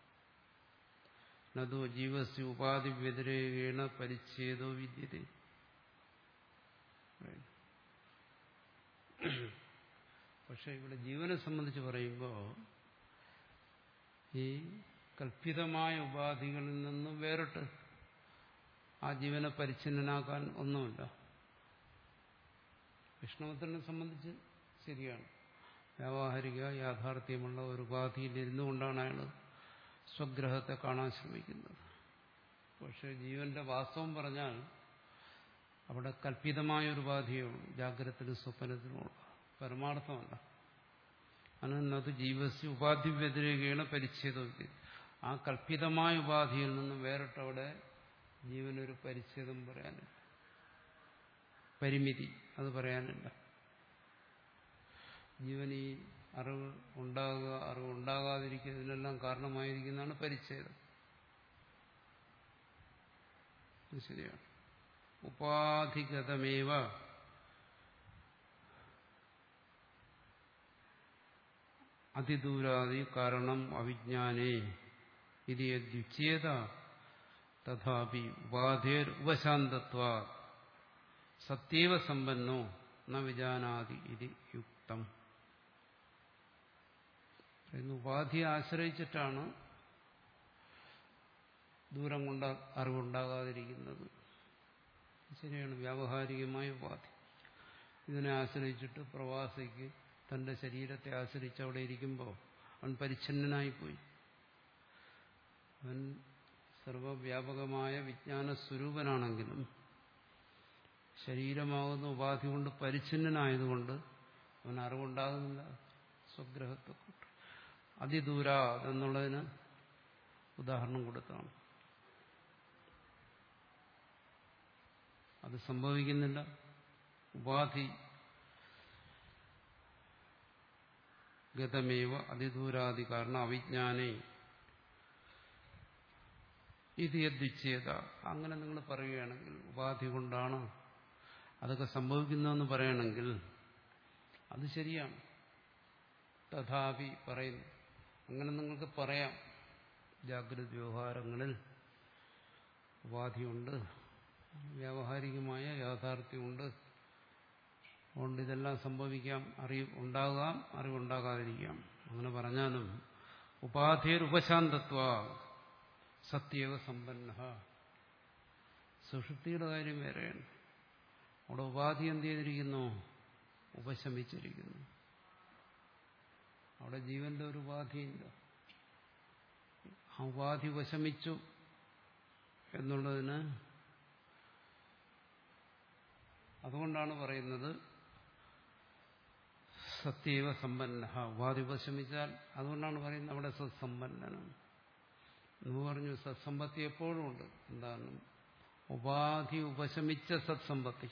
നദോ ജീവസ്യ ഉപാധി വ്യതിരേകേണ പരിച്ഛേദോ വിദ്യത പക്ഷെ ഇവിടെ ജീവനെ സംബന്ധിച്ച് പറയുമ്പോൾ ഈ കൽപ്പിതമായ ഉപാധികളിൽ നിന്നും വേറിട്ട് ആ ജീവനെ പരിച്ഛിന്നനാക്കാൻ ഒന്നുമില്ല വിഷ്ണുവത്തിനെ സംബന്ധിച്ച് ശരിയാണ് വ്യാവഹാരിക യാഥാർത്ഥ്യമുള്ള ഒരു ഉപാധിയിൽ ഇരുന്നുകൊണ്ടാണ് അയാൾ സ്വഗ്രഹത്തെ കാണാൻ ശ്രമിക്കുന്നത് പക്ഷെ ജീവന്റെ വാസ്തവം പറഞ്ഞാൽ അവിടെ കൽപ്പിതമായ ഒരു ഉപാധിയുള്ളൂ ജാഗ്രതത്തിലും സ്വപ്നത്തിലുമുള്ള പരമാർത്ഥമല്ല അനന്നത് ജീവസ്യ ഉപാധി വ്യതിരേകയാണ് പരിച്ഛേദം ആ കൽപ്പിതമായ ഉപാധിയിൽ നിന്നും വേറിട്ടവിടെ ജീവനൊരു പരിച്ഛേദം പറയാനില്ല പരിമിതി അത് പറയാനില്ല ജീവൻ ഈ അറിവ് ഉണ്ടാകുക അറിവ് ഉണ്ടാകാതിരിക്കുക ഇതിനെല്ലാം കാരണമായിരിക്കുന്നതാണ് പരിച്ഛേദം ഇത് ശരിയാണ് ഉപാധിഗതമേവ അതിദൂരാദി കാരണം അവിജ്ഞാനേ ഇത് യദ്യുച്യേത തഥാപി ഉപാധേർ ഉപശാന്തത്വാ സത്യവ സമ്പന്നോ ന വിജാനാതി ഇത് യുക്തം ഉപാധിയെ ആശ്രയിച്ചിട്ടാണ് ദൂരം കൊണ്ട് അറിവുണ്ടാകാതിരിക്കുന്നത് ശരിയാണ് വ്യാവഹാരികമായ ഉപാധി ഇതിനെ ആശ്രയിച്ചിട്ട് പ്രവാസിക്ക് തന്റെ ശരീരത്തെ ആശ്രയിച്ച് അവിടെ ഇരിക്കുമ്പോൾ അവൻ പരിച്ഛന്നനായിപ്പോയി അവൻ സർവവ്യാപകമായ വിജ്ഞാന സ്വരൂപനാണെങ്കിലും ശരീരമാകുന്ന ഉപാധി കൊണ്ട് പരിച്ഛന്നനായതുകൊണ്ട് അവൻ അറിവുണ്ടാകുന്നില്ല സ്വഗ്രഹത്തെ കൊണ്ട് അതിദൂര എന്നുള്ളതിന് ഉദാഹരണം കൊടുത്താണ് അത് സംഭവിക്കുന്നില്ല ഉപാധി ഗതമേവ അതിദൂരാദി കാരണം അവിജ്ഞാനേ ഇത് യദ്വിച്ഛേദ അങ്ങനെ നിങ്ങൾ പറയുകയാണെങ്കിൽ ഉപാധി കൊണ്ടാണ് അതൊക്കെ സംഭവിക്കുന്നതെന്ന് പറയണമെങ്കിൽ അത് ശരിയാണ് തഥാപി പറയുന്നു അങ്ങനെ നിങ്ങൾക്ക് പറയാം ജാഗ്രത വ്യവഹാരങ്ങളിൽ ഉപാധിയുണ്ട് വ്യാവഹാരികമായ യാഥാർത്ഥ്യമുണ്ട് അതുകൊണ്ട് ഇതെല്ലാം സംഭവിക്കാം അറിവ് ഉണ്ടാകാം അറിവുണ്ടാകാതിരിക്കാം അങ്ങനെ പറഞ്ഞാലും ഉപാധിയർ ഉപശാന്തത്വ സത്യവ സമ്പന്ന സുഷുപ്തിയുടെ കാര്യം വേറെയാണ് അവിടെ ഉപാധി എന്ത് ചെയ്തിരിക്കുന്നു ഉപശമിച്ചിരിക്കുന്നു അവിടെ ജീവന്റെ ഒരു ഉപാധിയില്ല ആ ഉപാധി ഉപശമിച്ചു എന്നുള്ളതിന് അതുകൊണ്ടാണ് പറയുന്നത് സത്യവ സമ്പന്ന ഉപാധി ഉപശമിച്ചാൽ അതുകൊണ്ടാണ് പറയുന്നത് അവിടെ സത്സമ്പന്നനാണ് എന്ന് പറഞ്ഞു സത്സമ്പത്തി എപ്പോഴും ഉണ്ട് എന്താണ് ഉപാധി ഉപശമിച്ച സത്സമ്പത്തി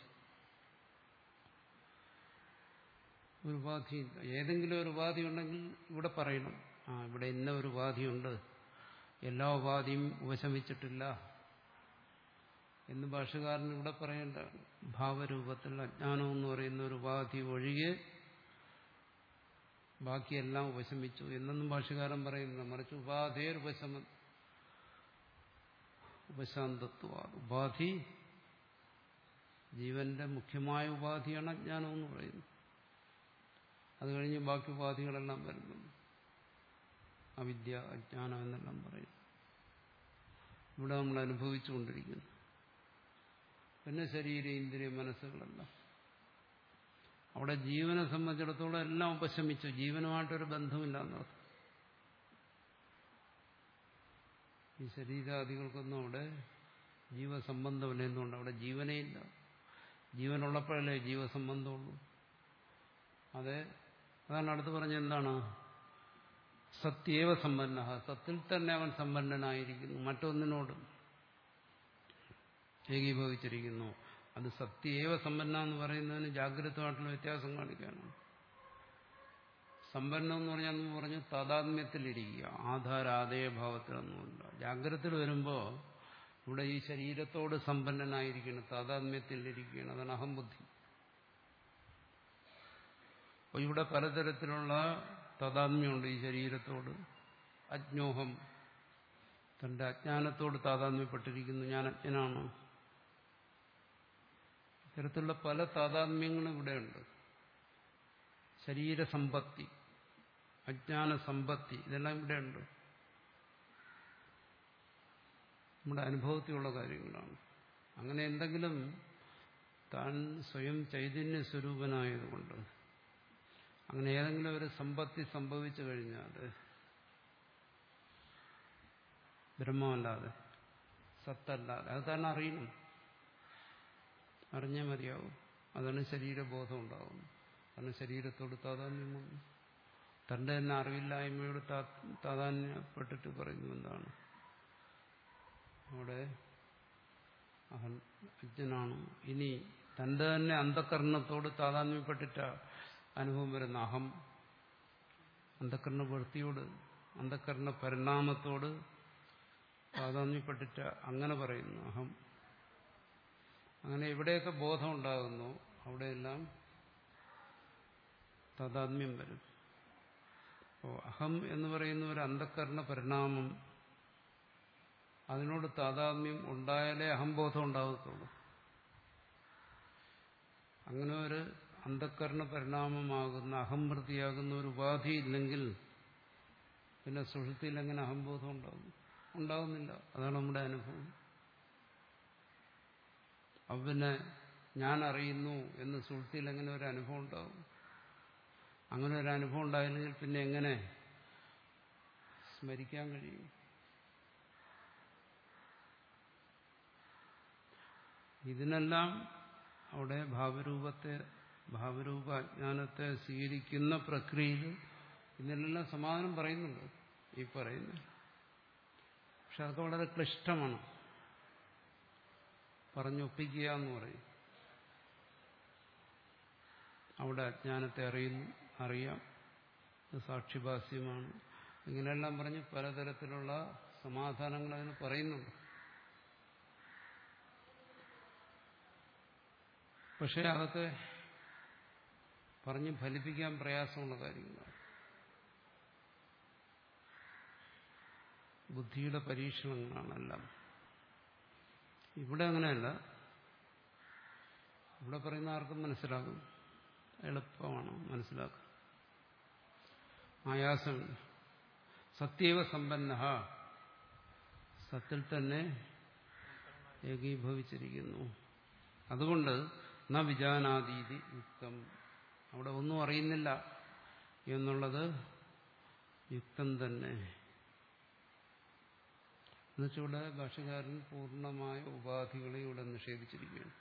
ഒരു ഉപാധിയില്ല ഏതെങ്കിലും ഒരു ഉപാധി ഉണ്ടെങ്കിൽ ഇവിടെ പറയണം ആ ഇവിടെ ഇന്ന ഒരു ഉപാധിയുണ്ട് എല്ലാ ഉപാധിയും ഉപശമിച്ചിട്ടില്ല എന്ന് ഭാഷകാരൻ ഇവിടെ പറയേണ്ട ഭാവരൂപത്തിൽ അജ്ഞാനം എന്ന് പറയുന്ന ഒരു ഉപാധി ഒഴികെ ബാക്കിയെല്ലാം ഉപശമിച്ചു എന്നൊന്നും ഭാഷകാരൻ പറയുന്നില്ല മറിച്ച് ഉപാധേർ ഉപശമ ഉപശാന്തത്വ ഉപാധി ജീവന്റെ മുഖ്യമായ ഉപാധിയാണ് അജ്ഞാനം എന്ന് പറയുന്നത് അത് കഴിഞ്ഞ് ബാക്കി ഉപാധികളെല്ലാം വരുന്നു അവിദ്യ അജ്ഞാനം എന്നെല്ലാം പറയും ഇവിടെ നമ്മൾ അനുഭവിച്ചുകൊണ്ടിരിക്കുന്നു പിന്നെ ശരീര ഇന്ദ്രിയ മനസ്സുകളെല്ലാം അവിടെ ജീവനെ സംബന്ധിച്ചിടത്തോളം എല്ലാം ഉപശമിച്ചു ജീവനുമായിട്ടൊരു ബന്ധമില്ല എന്നർത്ഥം ഈ ശരീരാദികൾക്കൊന്നും അവിടെ ജീവസംബന്ധമില്ല എന്തുകൊണ്ട് അവിടെ ജീവനേ ഇല്ല ജീവനുള്ളപ്പോഴല്ലേ ജീവസംബന്ധമുള്ളൂ അതെ അതാണ് അടുത്ത് പറഞ്ഞ എന്താണ് സത്യേവ സമ്പന്ന സത്തിൽ തന്നെ അവൻ സമ്പന്നനായിരിക്കുന്നു മറ്റൊന്നിനോടും ഏകീഭവിച്ചിരിക്കുന്നു അത് സത്യേവ സമ്പന്ന എന്ന് പറയുന്നതിന് ജാഗ്രതമായിട്ടുള്ള വ്യത്യാസം കാണിക്കാനാണ് സമ്പന്നം എന്ന് പറഞ്ഞാൽ എന്ന് പറഞ്ഞു താതാത്മ്യത്തിലിരിക്കുക ആധാരാദേയഭാവത്തിലൊന്നുമില്ല ജാഗ്രതയിൽ വരുമ്പോൾ ഇവിടെ ഈ ശരീരത്തോട് സമ്പന്നനായിരിക്കണം താതാത്മ്യത്തിലിരിക്കുകയാണ് അതാണ് അഹംബുദ്ധി അപ്പോൾ ഇവിടെ പലതരത്തിലുള്ള താതാത്മ്യമുണ്ട് ഈ ശരീരത്തോട് അജ്ഞോഹം തന്റെ അജ്ഞാനത്തോട് താതാത്മ്യപ്പെട്ടിരിക്കുന്നു ഞാൻ അജ്ഞനാണ് ഇത്തരത്തിലുള്ള പല താതാത്മ്യങ്ങളും ഇവിടെയുണ്ട് ശരീരസമ്പത്തി അജ്ഞാന സമ്പത്തി ഇതെല്ലാം ഇവിടെയുണ്ട് നമ്മുടെ അനുഭവത്തിലുള്ള കാര്യങ്ങളാണ് അങ്ങനെ എന്തെങ്കിലും താൻ സ്വയം ചൈതന്യ സ്വരൂപനായതുകൊണ്ട് അങ്ങനെ ഏതെങ്കിലും ഒരു സമ്പത്തി സംഭവിച്ചു കഴിഞ്ഞാൽ ബ്രഹ്മമല്ലാതെ സത്തല്ലാതെ അത് തന്നെ അറിയണം അറിഞ്ഞേ മതിയാവും അതാണ് ശരീരബോധം ഉണ്ടാകുന്നത് കാരണം ശരീരത്തോട് താതാന്യം വന്നു തന്റെ തന്നെ അറിവില്ലായ്മയോട് താതാന്യപ്പെട്ടിട്ട് പറയുന്നു എന്താണ് അവിടെ അജ്ഞനാണ് ഇനി തന്റെ തന്നെ അന്ധകരണത്തോട് താതാന്യപ്പെട്ടിട്ട അനുഭവം വരുന്ന അഹം അന്ധക്കരണ വൃത്തിയോട് അന്ധക്കരണ പരിണാമത്തോട് താതാത്മ്യപ്പെട്ടിട്ട് അങ്ങനെ പറയുന്നു അഹം അങ്ങനെ എവിടെയൊക്കെ ബോധം ഉണ്ടാകുന്നു അവിടെയെല്ലാം താതാത്മ്യം വരും അപ്പോൾ അഹം എന്ന് പറയുന്ന ഒരു അന്ധക്കരണ പരിണാമം അതിനോട് താതാത്മ്യം ഉണ്ടായാലേ അഹംബോധം ഉണ്ടാകത്തുള്ളൂ അങ്ങനെ ഒരു അന്ധക്കരണ പരിണാമമാകുന്ന അഹംവൃത്തിയാകുന്ന ഒരു ഉപാധി ഇല്ലെങ്കിൽ പിന്നെ സുഷുതിയിൽ എങ്ങനെ അഹംബോധം ഉണ്ടാകും ഉണ്ടാകുന്നില്ല അതാണ് നമ്മുടെ അനുഭവം അപ്പൊ പിന്നെ ഞാൻ അറിയുന്നു എന്ന് സുഹൃത്തിയിൽ എങ്ങനെ ഒരു അനുഭവം ഉണ്ടാകും അങ്ങനെ ഒരു അനുഭവം ഉണ്ടായില്ലെങ്കിൽ പിന്നെ എങ്ങനെ സ്മരിക്കാൻ കഴിയും ഇതിനെല്ലാം അവിടെ ഭാവരൂപത്തെ ഭാവരൂപ അജ്ഞാനത്തെ സ്വീകരിക്കുന്ന പ്രക്രിയയിൽ ഇതിനെല്ലാം സമാധാനം പറയുന്നുണ്ട് ഈ പറയുന്നത് പക്ഷെ അതൊക്കെ വളരെ ക്ലിഷ്ടമാണ് പറഞ്ഞൊപ്പിക്കുക എന്ന് പറയും അവിടെ അജ്ഞാനത്തെ അറിയുന്നു അറിയാം ഇത് സാക്ഷിഭാസ്യമാണ് ഇങ്ങനെയെല്ലാം പറഞ്ഞ് പലതരത്തിലുള്ള സമാധാനങ്ങൾ അതിന് പറയുന്നുണ്ട് പക്ഷെ അതൊക്കെ പറഞ്ഞ് ഫലിപ്പിക്കാൻ പ്രയാസമുള്ള കാര്യങ്ങളാണ് ബുദ്ധിയുടെ പരീക്ഷണങ്ങളാണെല്ലാം ഇവിടെ അങ്ങനെയല്ല ഇവിടെ പറയുന്ന ആർക്കും മനസ്സിലാകും എളുപ്പമാണ് മനസ്സിലാക്കുക ആയാസമില്ല സത്യവ സമ്പന്ന സത്തിൽ തന്നെ ഏകീഭവിച്ചിരിക്കുന്നു അതുകൊണ്ട് ന വിജാനാതീതി യുക്തം അവിടെ ഒന്നും അറിയുന്നില്ല എന്നുള്ളത് യുക്തം തന്നെ എന്നുവെച്ചിവിടെ ഭാഷകാരൻ പൂർണ്ണമായ ഉപാധികളെ ഇവിടെ നിഷേധിച്ചിരിക്കുകയാണ്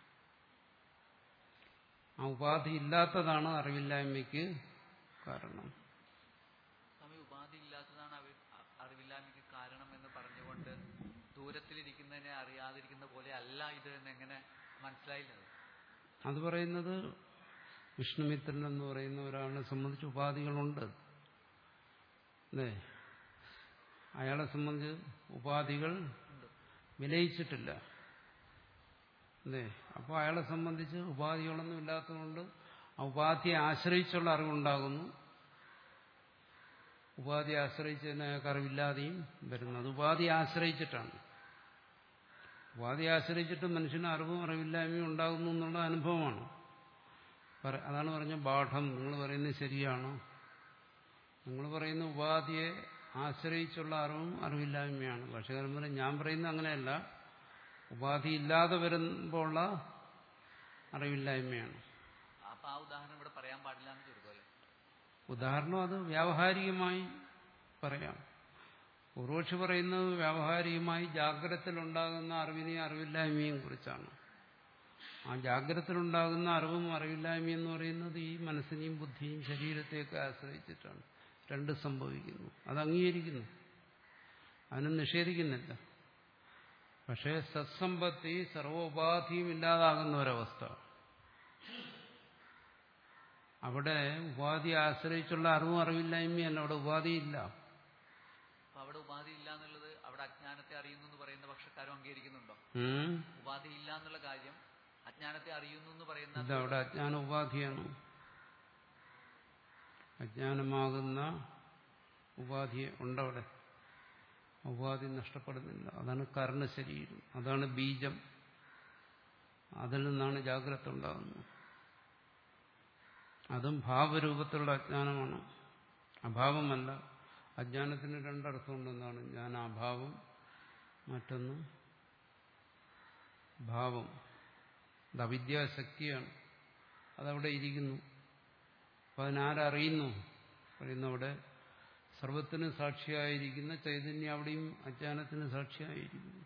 ആ ഉപാധി ഇല്ലാത്തതാണ് അറിവില്ലായ്മയ്ക്ക് കാരണം സ്വാമി ഉപാധി ഇല്ലാത്തതാണ് അവി- അ- അറിവില്ലായ്മയ്ക്ക് കാരണം എന്ന് പറഞ്ഞുകൊണ്ട് ദൂരത്തിലിരിക്കുന്നതിനെ അറിയാതിരിക്കുന്ന പോലെ അല്ല ഇത് എന്ന് എങ്ങനെ മനസ്സിലായില്ലത് അത് പറയുന്നത് വിഷ്ണുമിത്രൻ എന്ന് പറയുന്ന ഒരാളിനെ സംബന്ധിച്ച് ഉപാധികളുണ്ട് അല്ലേ അയാളെ സംബന്ധിച്ച് ഉപാധികൾ ഉണ്ട് വിലയിച്ചിട്ടില്ല അല്ലേ അപ്പോൾ അയാളെ സംബന്ധിച്ച് ഉപാധികളൊന്നും ഇല്ലാത്തതുകൊണ്ട് ആ ഉപാധിയെ ആശ്രയിച്ചുള്ള അറിവുണ്ടാകുന്നു ഉപാധിയെ ആശ്രയിച്ച് തന്നെ അയാൾക്ക് അറിവില്ലാതെയും വരുന്നത് ഉപാധിയെ ആശ്രയിച്ചിട്ടാണ് ഉപാധിയെ ആശ്രയിച്ചിട്ട് മനുഷ്യന് അറിവും അറിവില്ലായ്മയും ഉണ്ടാകുന്നു എന്നുള്ള അനുഭവമാണ് പറ- അതാണ് പറഞ്ഞ ബാഠം നിങ്ങൾ പറയുന്നത് ശരിയാണ് നിങ്ങൾ പറയുന്ന ഉപാധിയെ ആശ്രയിച്ചുള്ള അറിവും അറിവില്ലായ്മയാണ് പക്ഷേ പറയും ഞാൻ പറയുന്നത് അങ്ങനെയല്ല ഉപാധി ഇല്ലാതെ വരുമ്പോഴുള്ള അറിവില്ലായ്മയാണ് അപ്പൊ ആ ഉദാഹരണം ഇവിടെ പറയാൻ പാടില്ല എന്ന് ചുരുക്കമല്ലേ ഉദാഹരണം അത് വ്യാവഹാരികമായി പറയാം പൂർവക്ഷി പറയുന്നത് വ്യാവഹാരികമായി ജാഗ്രതത്തിലുണ്ടാകുന്ന അറിവിനെയും അറിവില്ലായ്മയും കുറിച്ചാണ് ആ ജാഗ്രതത്തിലുണ്ടാകുന്ന അറിവും അറിവില്ലായ്മയും എന്ന് പറയുന്നത് ഈ മനസ്സിനെയും ബുദ്ധിയും ശരീരത്തെയൊക്കെ ആശ്രയിച്ചിട്ടാണ് രണ്ട് സംഭവിക്കുന്നു അത് അംഗീകരിക്കുന്നു അതിനെ നിഷേധിക്കുന്നില്ല പക്ഷേ സത്സമ്പത്തി സർവോപാധിയും ഇല്ലാതാകുന്ന ഒരവസ്ഥ അവിടെ ഉപാധി ആശ്രയിച്ചുള്ള അറിവും അറിവില്ലായ്മയല്ല അവിടെ ഉപാധിയില്ല അപ്പൊ അവിടെ ഉപാധി ഇല്ല എന്നുള്ളത് അവിടെ അജ്ഞാനത്തെ അറിയുന്നു എന്ന് പറയുന്ന പക്ഷക്കാരും അംഗീകരിക്കുന്നുണ്ടോ ഉം. ഉപാധി ഇല്ല എന്നുള്ള കാര്യം അജ്ഞാനത്തെ അറിയുന്നു എന്ന് പറയുന്ന ഇത് അവിടെ അജ്ഞാന ഉപാധിയാണ് അജ്ഞാനമാകുന്ന ഉപാധി ഉണ്ടവിടെ ആ ഉപാധി നഷ്ടപ്പെടുന്നില്ല അതാണ് കർണശരീരം അതാണ് ബീജം അതിൽ നിന്നാണ് ജാഗ്രത ഉണ്ടാകുന്നത് അതും ഭാവരൂപത്തിലുള്ള അജ്ഞാനമാണ് അഭാവമല്ല അജ്ഞാനത്തിന് രണ്ടർത്ഥമുണ്ടെന്നാണ് ഞാൻ അഭാവം മറ്റൊന്ന് ഭാവം അത് അവിദ്യാശക്തിയാണ് അതവിടെ ഇരിക്കുന്നു അപ്പം അതിനാരറിയുന്നു പറയുന്നു അവിടെ സർവത്തിന് സാക്ഷിയായിരിക്കുന്ന ചൈതന്യം അവിടെയും അജ്ഞാനത്തിന് സാക്ഷിയായിരിക്കുന്നു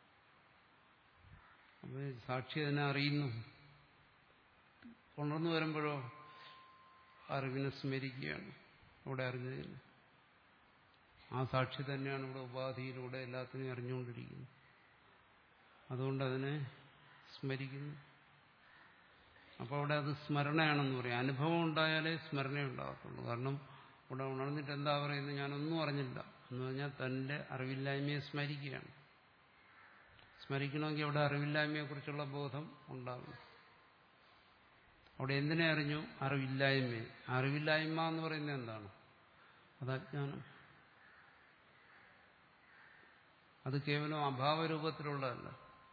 അപ്പോൾ സാക്ഷി അതിനെ അറിയുന്നു ഉണർന്നു വരുമ്പോഴോ അറിവിനെ സ്മരിക്കുകയാണ് അവിടെ അറിഞ്ഞതിന് ആ സാക്ഷി തന്നെയാണ് ഇവിടെ ഉപാധിയിലൂടെ എല്ലാത്തിനെയും അറിഞ്ഞുകൊണ്ടിരിക്കുന്നത് അതുകൊണ്ട് അതിനെ സ്മരിക്കുന്നു അപ്പോൾ അവിടെ അത് സ്മരണയാണെന്ന് പറയും അനുഭവം ഉണ്ടായാലേ സ്മരണ ഉണ്ടാകത്തുള്ളൂ കാരണം ഇവിടെ ഉണർന്നിട്ട് എന്താ പറയുന്നത് ഞാനൊന്നും അറിഞ്ഞില്ല എന്ന് പറഞ്ഞാൽ തന്റെ അറിവില്ലായ്മയെ സ്മരിക്കുകയാണ് സ്മരിക്കണമെങ്കിൽ അവിടെ അറിവില്ലായ്മയെക്കുറിച്ചുള്ള ബോധം ഉണ്ടാകും അവിടെ എന്തിനെ അറിഞ്ഞു അറിവില്ലായ്മയെ അറിവില്ലായ്മ എന്ന് പറയുന്നത് എന്താണ് അത് അജ്ഞാനം അത് കേവലം അഭാവരൂപത്തിലുള്ളതല്ല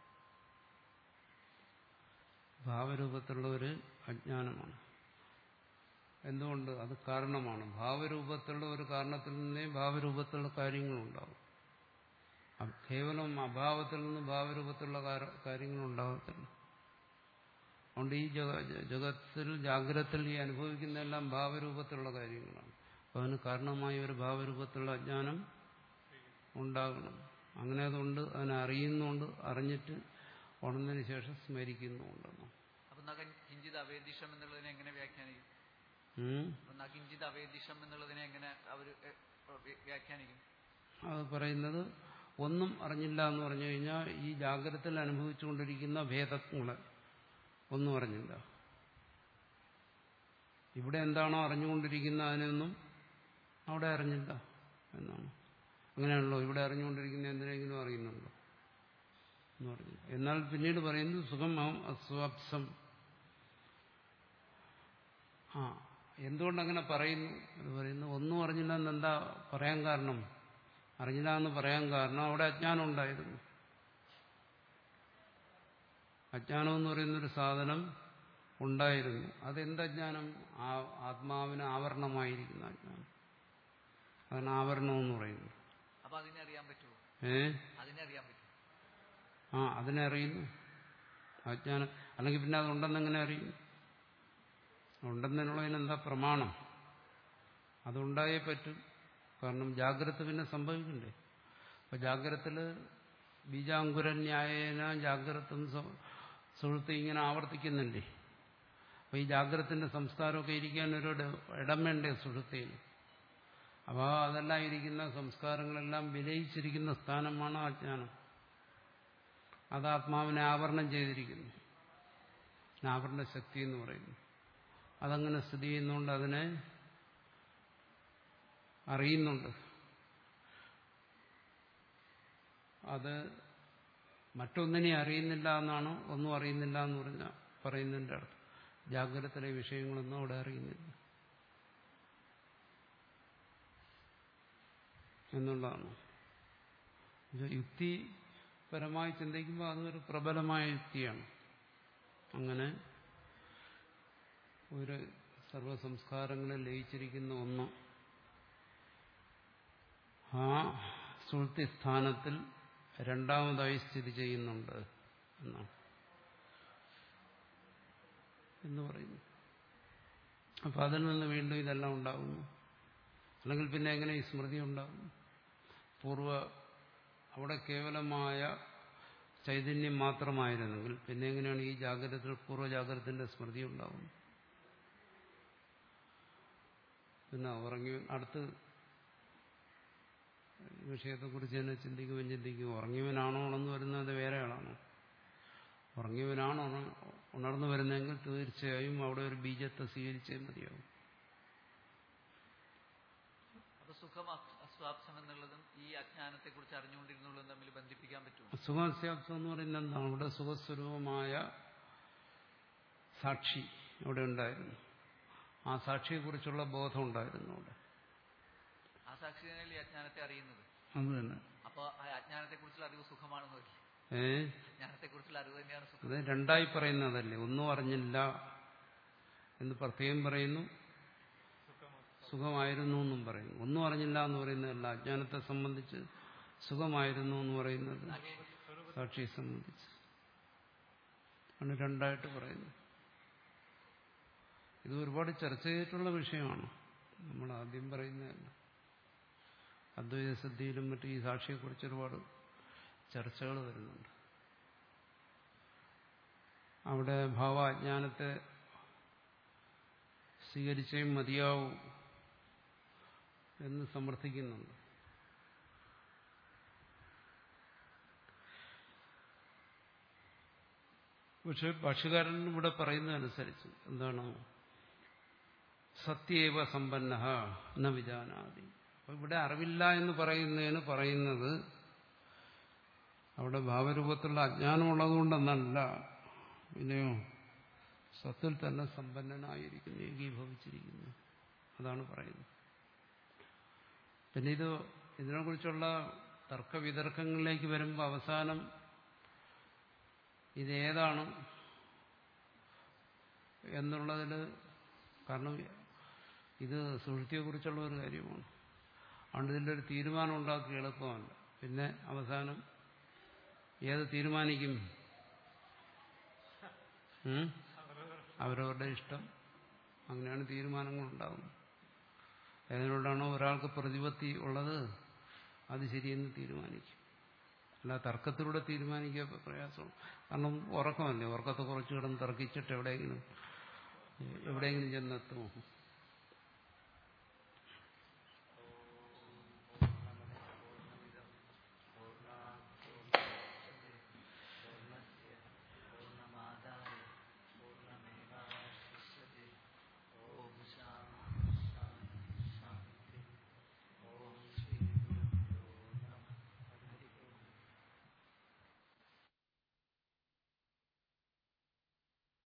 ഭാവരൂപത്തിലുള്ള ഒരു അജ്ഞാനമാണ് എന്തുകൊണ്ട് അത് കാരണമാണ് ഭാവരൂപത്തിലുള്ള ഒരു കാരണത്തിൽ നിന്നേ ഭാവരൂപത്തിലുള്ള കാര്യങ്ങളുണ്ടാവും അത് കേവലം അഭാവത്തിൽ നിന്ന് ഭാവരൂപത്തിലുള്ള കാര- കാര്യങ്ങളുണ്ടാകത്തില്ല അതുകൊണ്ട് ഈ ജഗ ജഗത്തിൽ ജാഗ്രതത്തിൽ ഈ അനുഭവിക്കുന്നതെല്ലാം ഭാവരൂപത്തിലുള്ള കാര്യങ്ങളാണ് അപ്പോൾ അതിന് കാരണമായ ഒരു ഭാവരൂപത്തിലുള്ള അജ്ഞാനം ഉണ്ടാകണം അങ്ങനെ അതുകൊണ്ട് അതിനെ അറിയുന്നുണ്ട് അറിഞ്ഞിട്ട് ഉണർന്നതിന് ശേഷം സ്മരിക്കുന്നുണ്ടെന്ന് അപ്പൊ എന്നാ കിഞ്ചിത് അവേദിഷം എന്നുള്ളതിനെ എങ്ങനെ വ്യാഖ്യാനിക്കും ഉം. അപ്പൊ എന്നാ കിഞ്ചിത് അവേദിഷം എന്നുള്ളതിനെ എങ്ങനെ അവർ വ്യാഖ്യാനിക്കും അത് പറയുന്നത് ഒന്നും അറിഞ്ഞില്ല എന്ന് പറഞ്ഞു കഴിഞ്ഞാൽ ഈ ജാഗ്രതയിൽ അനുഭവിച്ചുകൊണ്ടിരിക്കുന്ന ഭേദങ്ങളെ ഒന്നും അറിഞ്ഞില്ല ഇവിടെ എന്താണോ അറിഞ്ഞുകൊണ്ടിരിക്കുന്ന അതിനൊന്നും അവിടെ അറിഞ്ഞില്ല എന്നാണ് അങ്ങനെയാണല്ലോ ഇവിടെ അറിഞ്ഞുകൊണ്ടിരിക്കുന്ന എന്തിനെങ്കിലും അറിയുന്നുണ്ടോ എന്ന് പറഞ്ഞു എന്നാൽ പിന്നീട് പറയുന്നു സുഖം അഹം അസ്വാപ്സം ആ എന്തുകൊണ്ടങ്ങനെ പറയുന്നു എന്ന് പറയുന്നു ഒന്നും അറിഞ്ഞില്ല എന്നെന്താ പറയാൻ കാരണം അറിഞ്ഞില്ല എന്ന് പറയാൻ കാരണം അവിടെ അജ്ഞാനം ഉണ്ടായിരുന്നു അജ്ഞാനം എന്ന് പറയുന്നൊരു സാധനം ഉണ്ടായിരുന്നു അതെന്തജ്ഞാനം ആ ആത്മാവിന് ആവരണമായിരിക്കുന്ന അജ്ഞാനം അതാണ് ആവരണം എന്ന് പറയുന്നത് അപ്പൊ അതിനെ അറിയാൻ പറ്റുമോ ഏ അതിനെ അറിയാൻ പറ്റുമോ ആ അതിനെ അറിയുന്നു അജ്ഞാനം അല്ലെങ്കിൽ പിന്നെ അതുണ്ടെന്ന് എങ്ങനെ അറിയും ഉണ്ടെന്നതിനുള്ളതിനെന്താ പ്രമാണം അതുണ്ടായേ പറ്റും കാരണം ജാഗ്രത പിന്നെ സംഭവിക്കണ്ടേ അപ്പൊ ജാഗ്രതത്തില് ബീജാങ്കുരന്യായേന ജാഗ്രതും സുഹൃത്ത് ഇങ്ങനെ ആവർത്തിക്കുന്നുണ്ടേ അപ്പൊ ഈ ജാഗ്രത്തിന്റെ സംസ്കാരമൊക്കെ ഇരിക്കാൻ ഒരു ഇട- ഇടം വേണ്ടേ സുഹൃത്തിയിൽ അപ്പോൾ അതെല്ലാം ഇരിക്കുന്ന സംസ്കാരങ്ങളെല്ലാം വിലയിച്ചിരിക്കുന്ന സ്ഥാനമാണ് അജ്ഞാനം അത് ആത്മാവിനെ ആവരണം ചെയ്തിരിക്കുന്നു ആവരണ ശക്തി എന്ന് പറയുന്നു അതങ്ങനെ സ്ഥിതി ചെയ്യുന്നുണ്ട് അതിനെ അറിയുന്നുണ്ട് അത് മറ്റൊന്നിനെ അറിയുന്നില്ല എന്നാണ് ഒന്നും അറിയുന്നില്ല എന്ന് പറഞ്ഞ പറയുന്നതിൻ്റെ അർത്ഥം ജാഗ്രതത്തിലെ വിഷയങ്ങളൊന്നും അവിടെ അറിയുന്നില്ല എന്നുള്ളതാണ് ഇത് യുക്തിപരമായി ചിന്തിക്കുമ്പോൾ അതൊരു പ്രബലമായ യുക്തിയാണ് അങ്ങനെ ഒരു സർവസംസ്കാരങ്ങളിൽ ലയിച്ചിരിക്കുന്ന ഒന്ന് ആ സുഹൃത്തി സ്ഥാനത്തിൽ രണ്ടാമതായി സ്ഥിതി ചെയ്യുന്നുണ്ട് എന്നാണ് എന്ന് പറയുന്നു അപ്പൊ അതിൽ നിന്ന് വീണ്ടും ഇതെല്ലാം ഉണ്ടാകുന്നു അല്ലെങ്കിൽ പിന്നെ എങ്ങനെ ഈ സ്മൃതി ഉണ്ടാകും പൂർവ അവിടെ കേവലമായ ചൈതന്യം മാത്രമായിരുന്നെങ്കിൽ പിന്നെ എങ്ങനെയാണ് ഈ ജാഗ്രത പൂർവ്വജാഗ്രതത്തിന്റെ സ്മൃതി ഉണ്ടാകുന്നത് പിന്നെ ഉറങ്ങി അടുത്ത് വിഷയത്തെക്കുറിച്ച് തന്നെ ചിന്തിക്കുമ്പോൾ ചിന്തിക്കും ഉറങ്ങിയവനാണോ ഉണർന്നു വരുന്നത് വേറെ ആളാണോ ഉറങ്ങിയവനാണ് ഉണ- ഉണർന്നു വരുന്നതെങ്കിൽ തീർച്ചയായും അവിടെ ഒരു ബീജത്തെ സ്വീകരിച്ചേ മതിയാവും അപ്പൊ സുഖം അസ്- അസ്വാപ്സം എന്നുള്ളതും ഈ അജ്ഞാനത്തെ കുറിച്ച് അറിഞ്ഞുകൊണ്ടിരുന്നുള്ളതും തമ്മിൽ ബന്ധിപ്പിക്കാൻ പറ്റുമോ സുഖാസ്യാപ്സം എന്ന് പറയുന്നത് എന്താണ് അവിടെ സുഖസ്വരൂപമായ സാക്ഷി അവിടെ ഉണ്ടായിരുന്നു ആ സാക്ഷിയെക്കുറിച്ചുള്ള ബോധം ഉണ്ടായിരുന്നു അവിടെ ആ സാക്ഷി തന്നെയല്ലേ ഈ അജ്ഞാനത്തെ അറിയുന്നത് അത് തന്നെ അപ്പൊ ആ അജ്ഞാനത്തെ കുറിച്ചുള്ള അറിവ് സുഖമാണെന്ന് വരില്ല ഏ അജ്ഞാനത്തെ കുറിച്ചുള്ള അറിവ് തന്നെയാണ് സുഖം അത് രണ്ടായി പറയുന്നതല്ലേ ഒന്നും അറിഞ്ഞില്ല എന്ന് പ്രത്യേകം പറയുന്നു സുഖമായിരുന്നു എന്നും പറയുന്നു ഒന്നും അറിഞ്ഞില്ല എന്ന് പറയുന്നതല്ല അജ്ഞാനത്തെ സംബന്ധിച്ച് സുഖമായിരുന്നു എന്ന് പറയുന്നത് സാക്ഷിയെ സംബന്ധിച്ച് ആണ് രണ്ടായിട്ട് പറയുന്നത് ഇത് ഒരുപാട് ചർച്ച ചെയ്തിട്ടുള്ള വിഷയമാണ് നമ്മൾ ആദ്യം പറയുന്നതല്ല അദ്വൈത സിദ്ധിയിലും മറ്റും ഈ സാക്ഷിയെക്കുറിച്ച് ഒരുപാട് ചർച്ചകൾ വരുന്നുണ്ട് അവിടെ ഭാവാജ്ഞാനത്തെ സ്വീകരിച്ചേ മതിയാവൂ എന്ന് സമർത്ഥിക്കുന്നുണ്ട് പക്ഷെ ഭാഷകാരൻ ഇവിടെ പറയുന്നതനുസരിച്ച് എന്താണ് സത്യേവ സമ്പന്ന ന വിജാനാദി അപ്പൊ ഇവിടെ അറിവില്ല എന്ന് പറയുന്നതിന് പറയുന്നത് അവിടെ ഭാവരൂപത്തിലുള്ള അജ്ഞാനം ഉള്ളതുകൊണ്ടെന്നല്ല പിന്നെയോ സത്തിൽ തന്നെ സമ്പന്നനായിരിക്കുന്നു ഏകീഭവിച്ചിരിക്കുന്നു അതാണ് പറയുന്നത് പിന്നെ ഇത് ഇതിനെക്കുറിച്ചുള്ള തർക്കവിതർക്കങ്ങളിലേക്ക് വരുമ്പോൾ അവസാനം ഇതേതാണ് എന്നുള്ളതിൽ കാരണം ഇത് സുഹൃത്തിയെക്കുറിച്ചുള്ള ഒരു കാര്യമാണ് അതുകൊണ്ട് ഇതിൻ്റെ ഒരു തീരുമാനം ഉണ്ടാക്കുക എളുപ്പമല്ല പിന്നെ അവസാനം ഏത് തീരുമാനിക്കും ഉം? അവരവരുടെ ഇഷ്ടം അങ്ങനെയാണ് തീരുമാനങ്ങൾ ഉണ്ടാകുന്നത് ഏതിനോടാണോ ഒരാൾക്ക് പ്രതിപത്തി ഉള്ളത് അത് ശരിയെന്ന് തീരുമാനിക്കും അല്ല തർക്കത്തിലൂടെ തീരുമാനിക്കുക പ്രയാസമാണ് കാരണം ഉറക്കമല്ലേ ഉറക്കത്തെ കുറച്ച് കിടന്ന് തർക്കിച്ചിട്ട് എവിടെയെങ്കിലും എവിടെയെങ്കിലും ചെന്നെത്തുമോ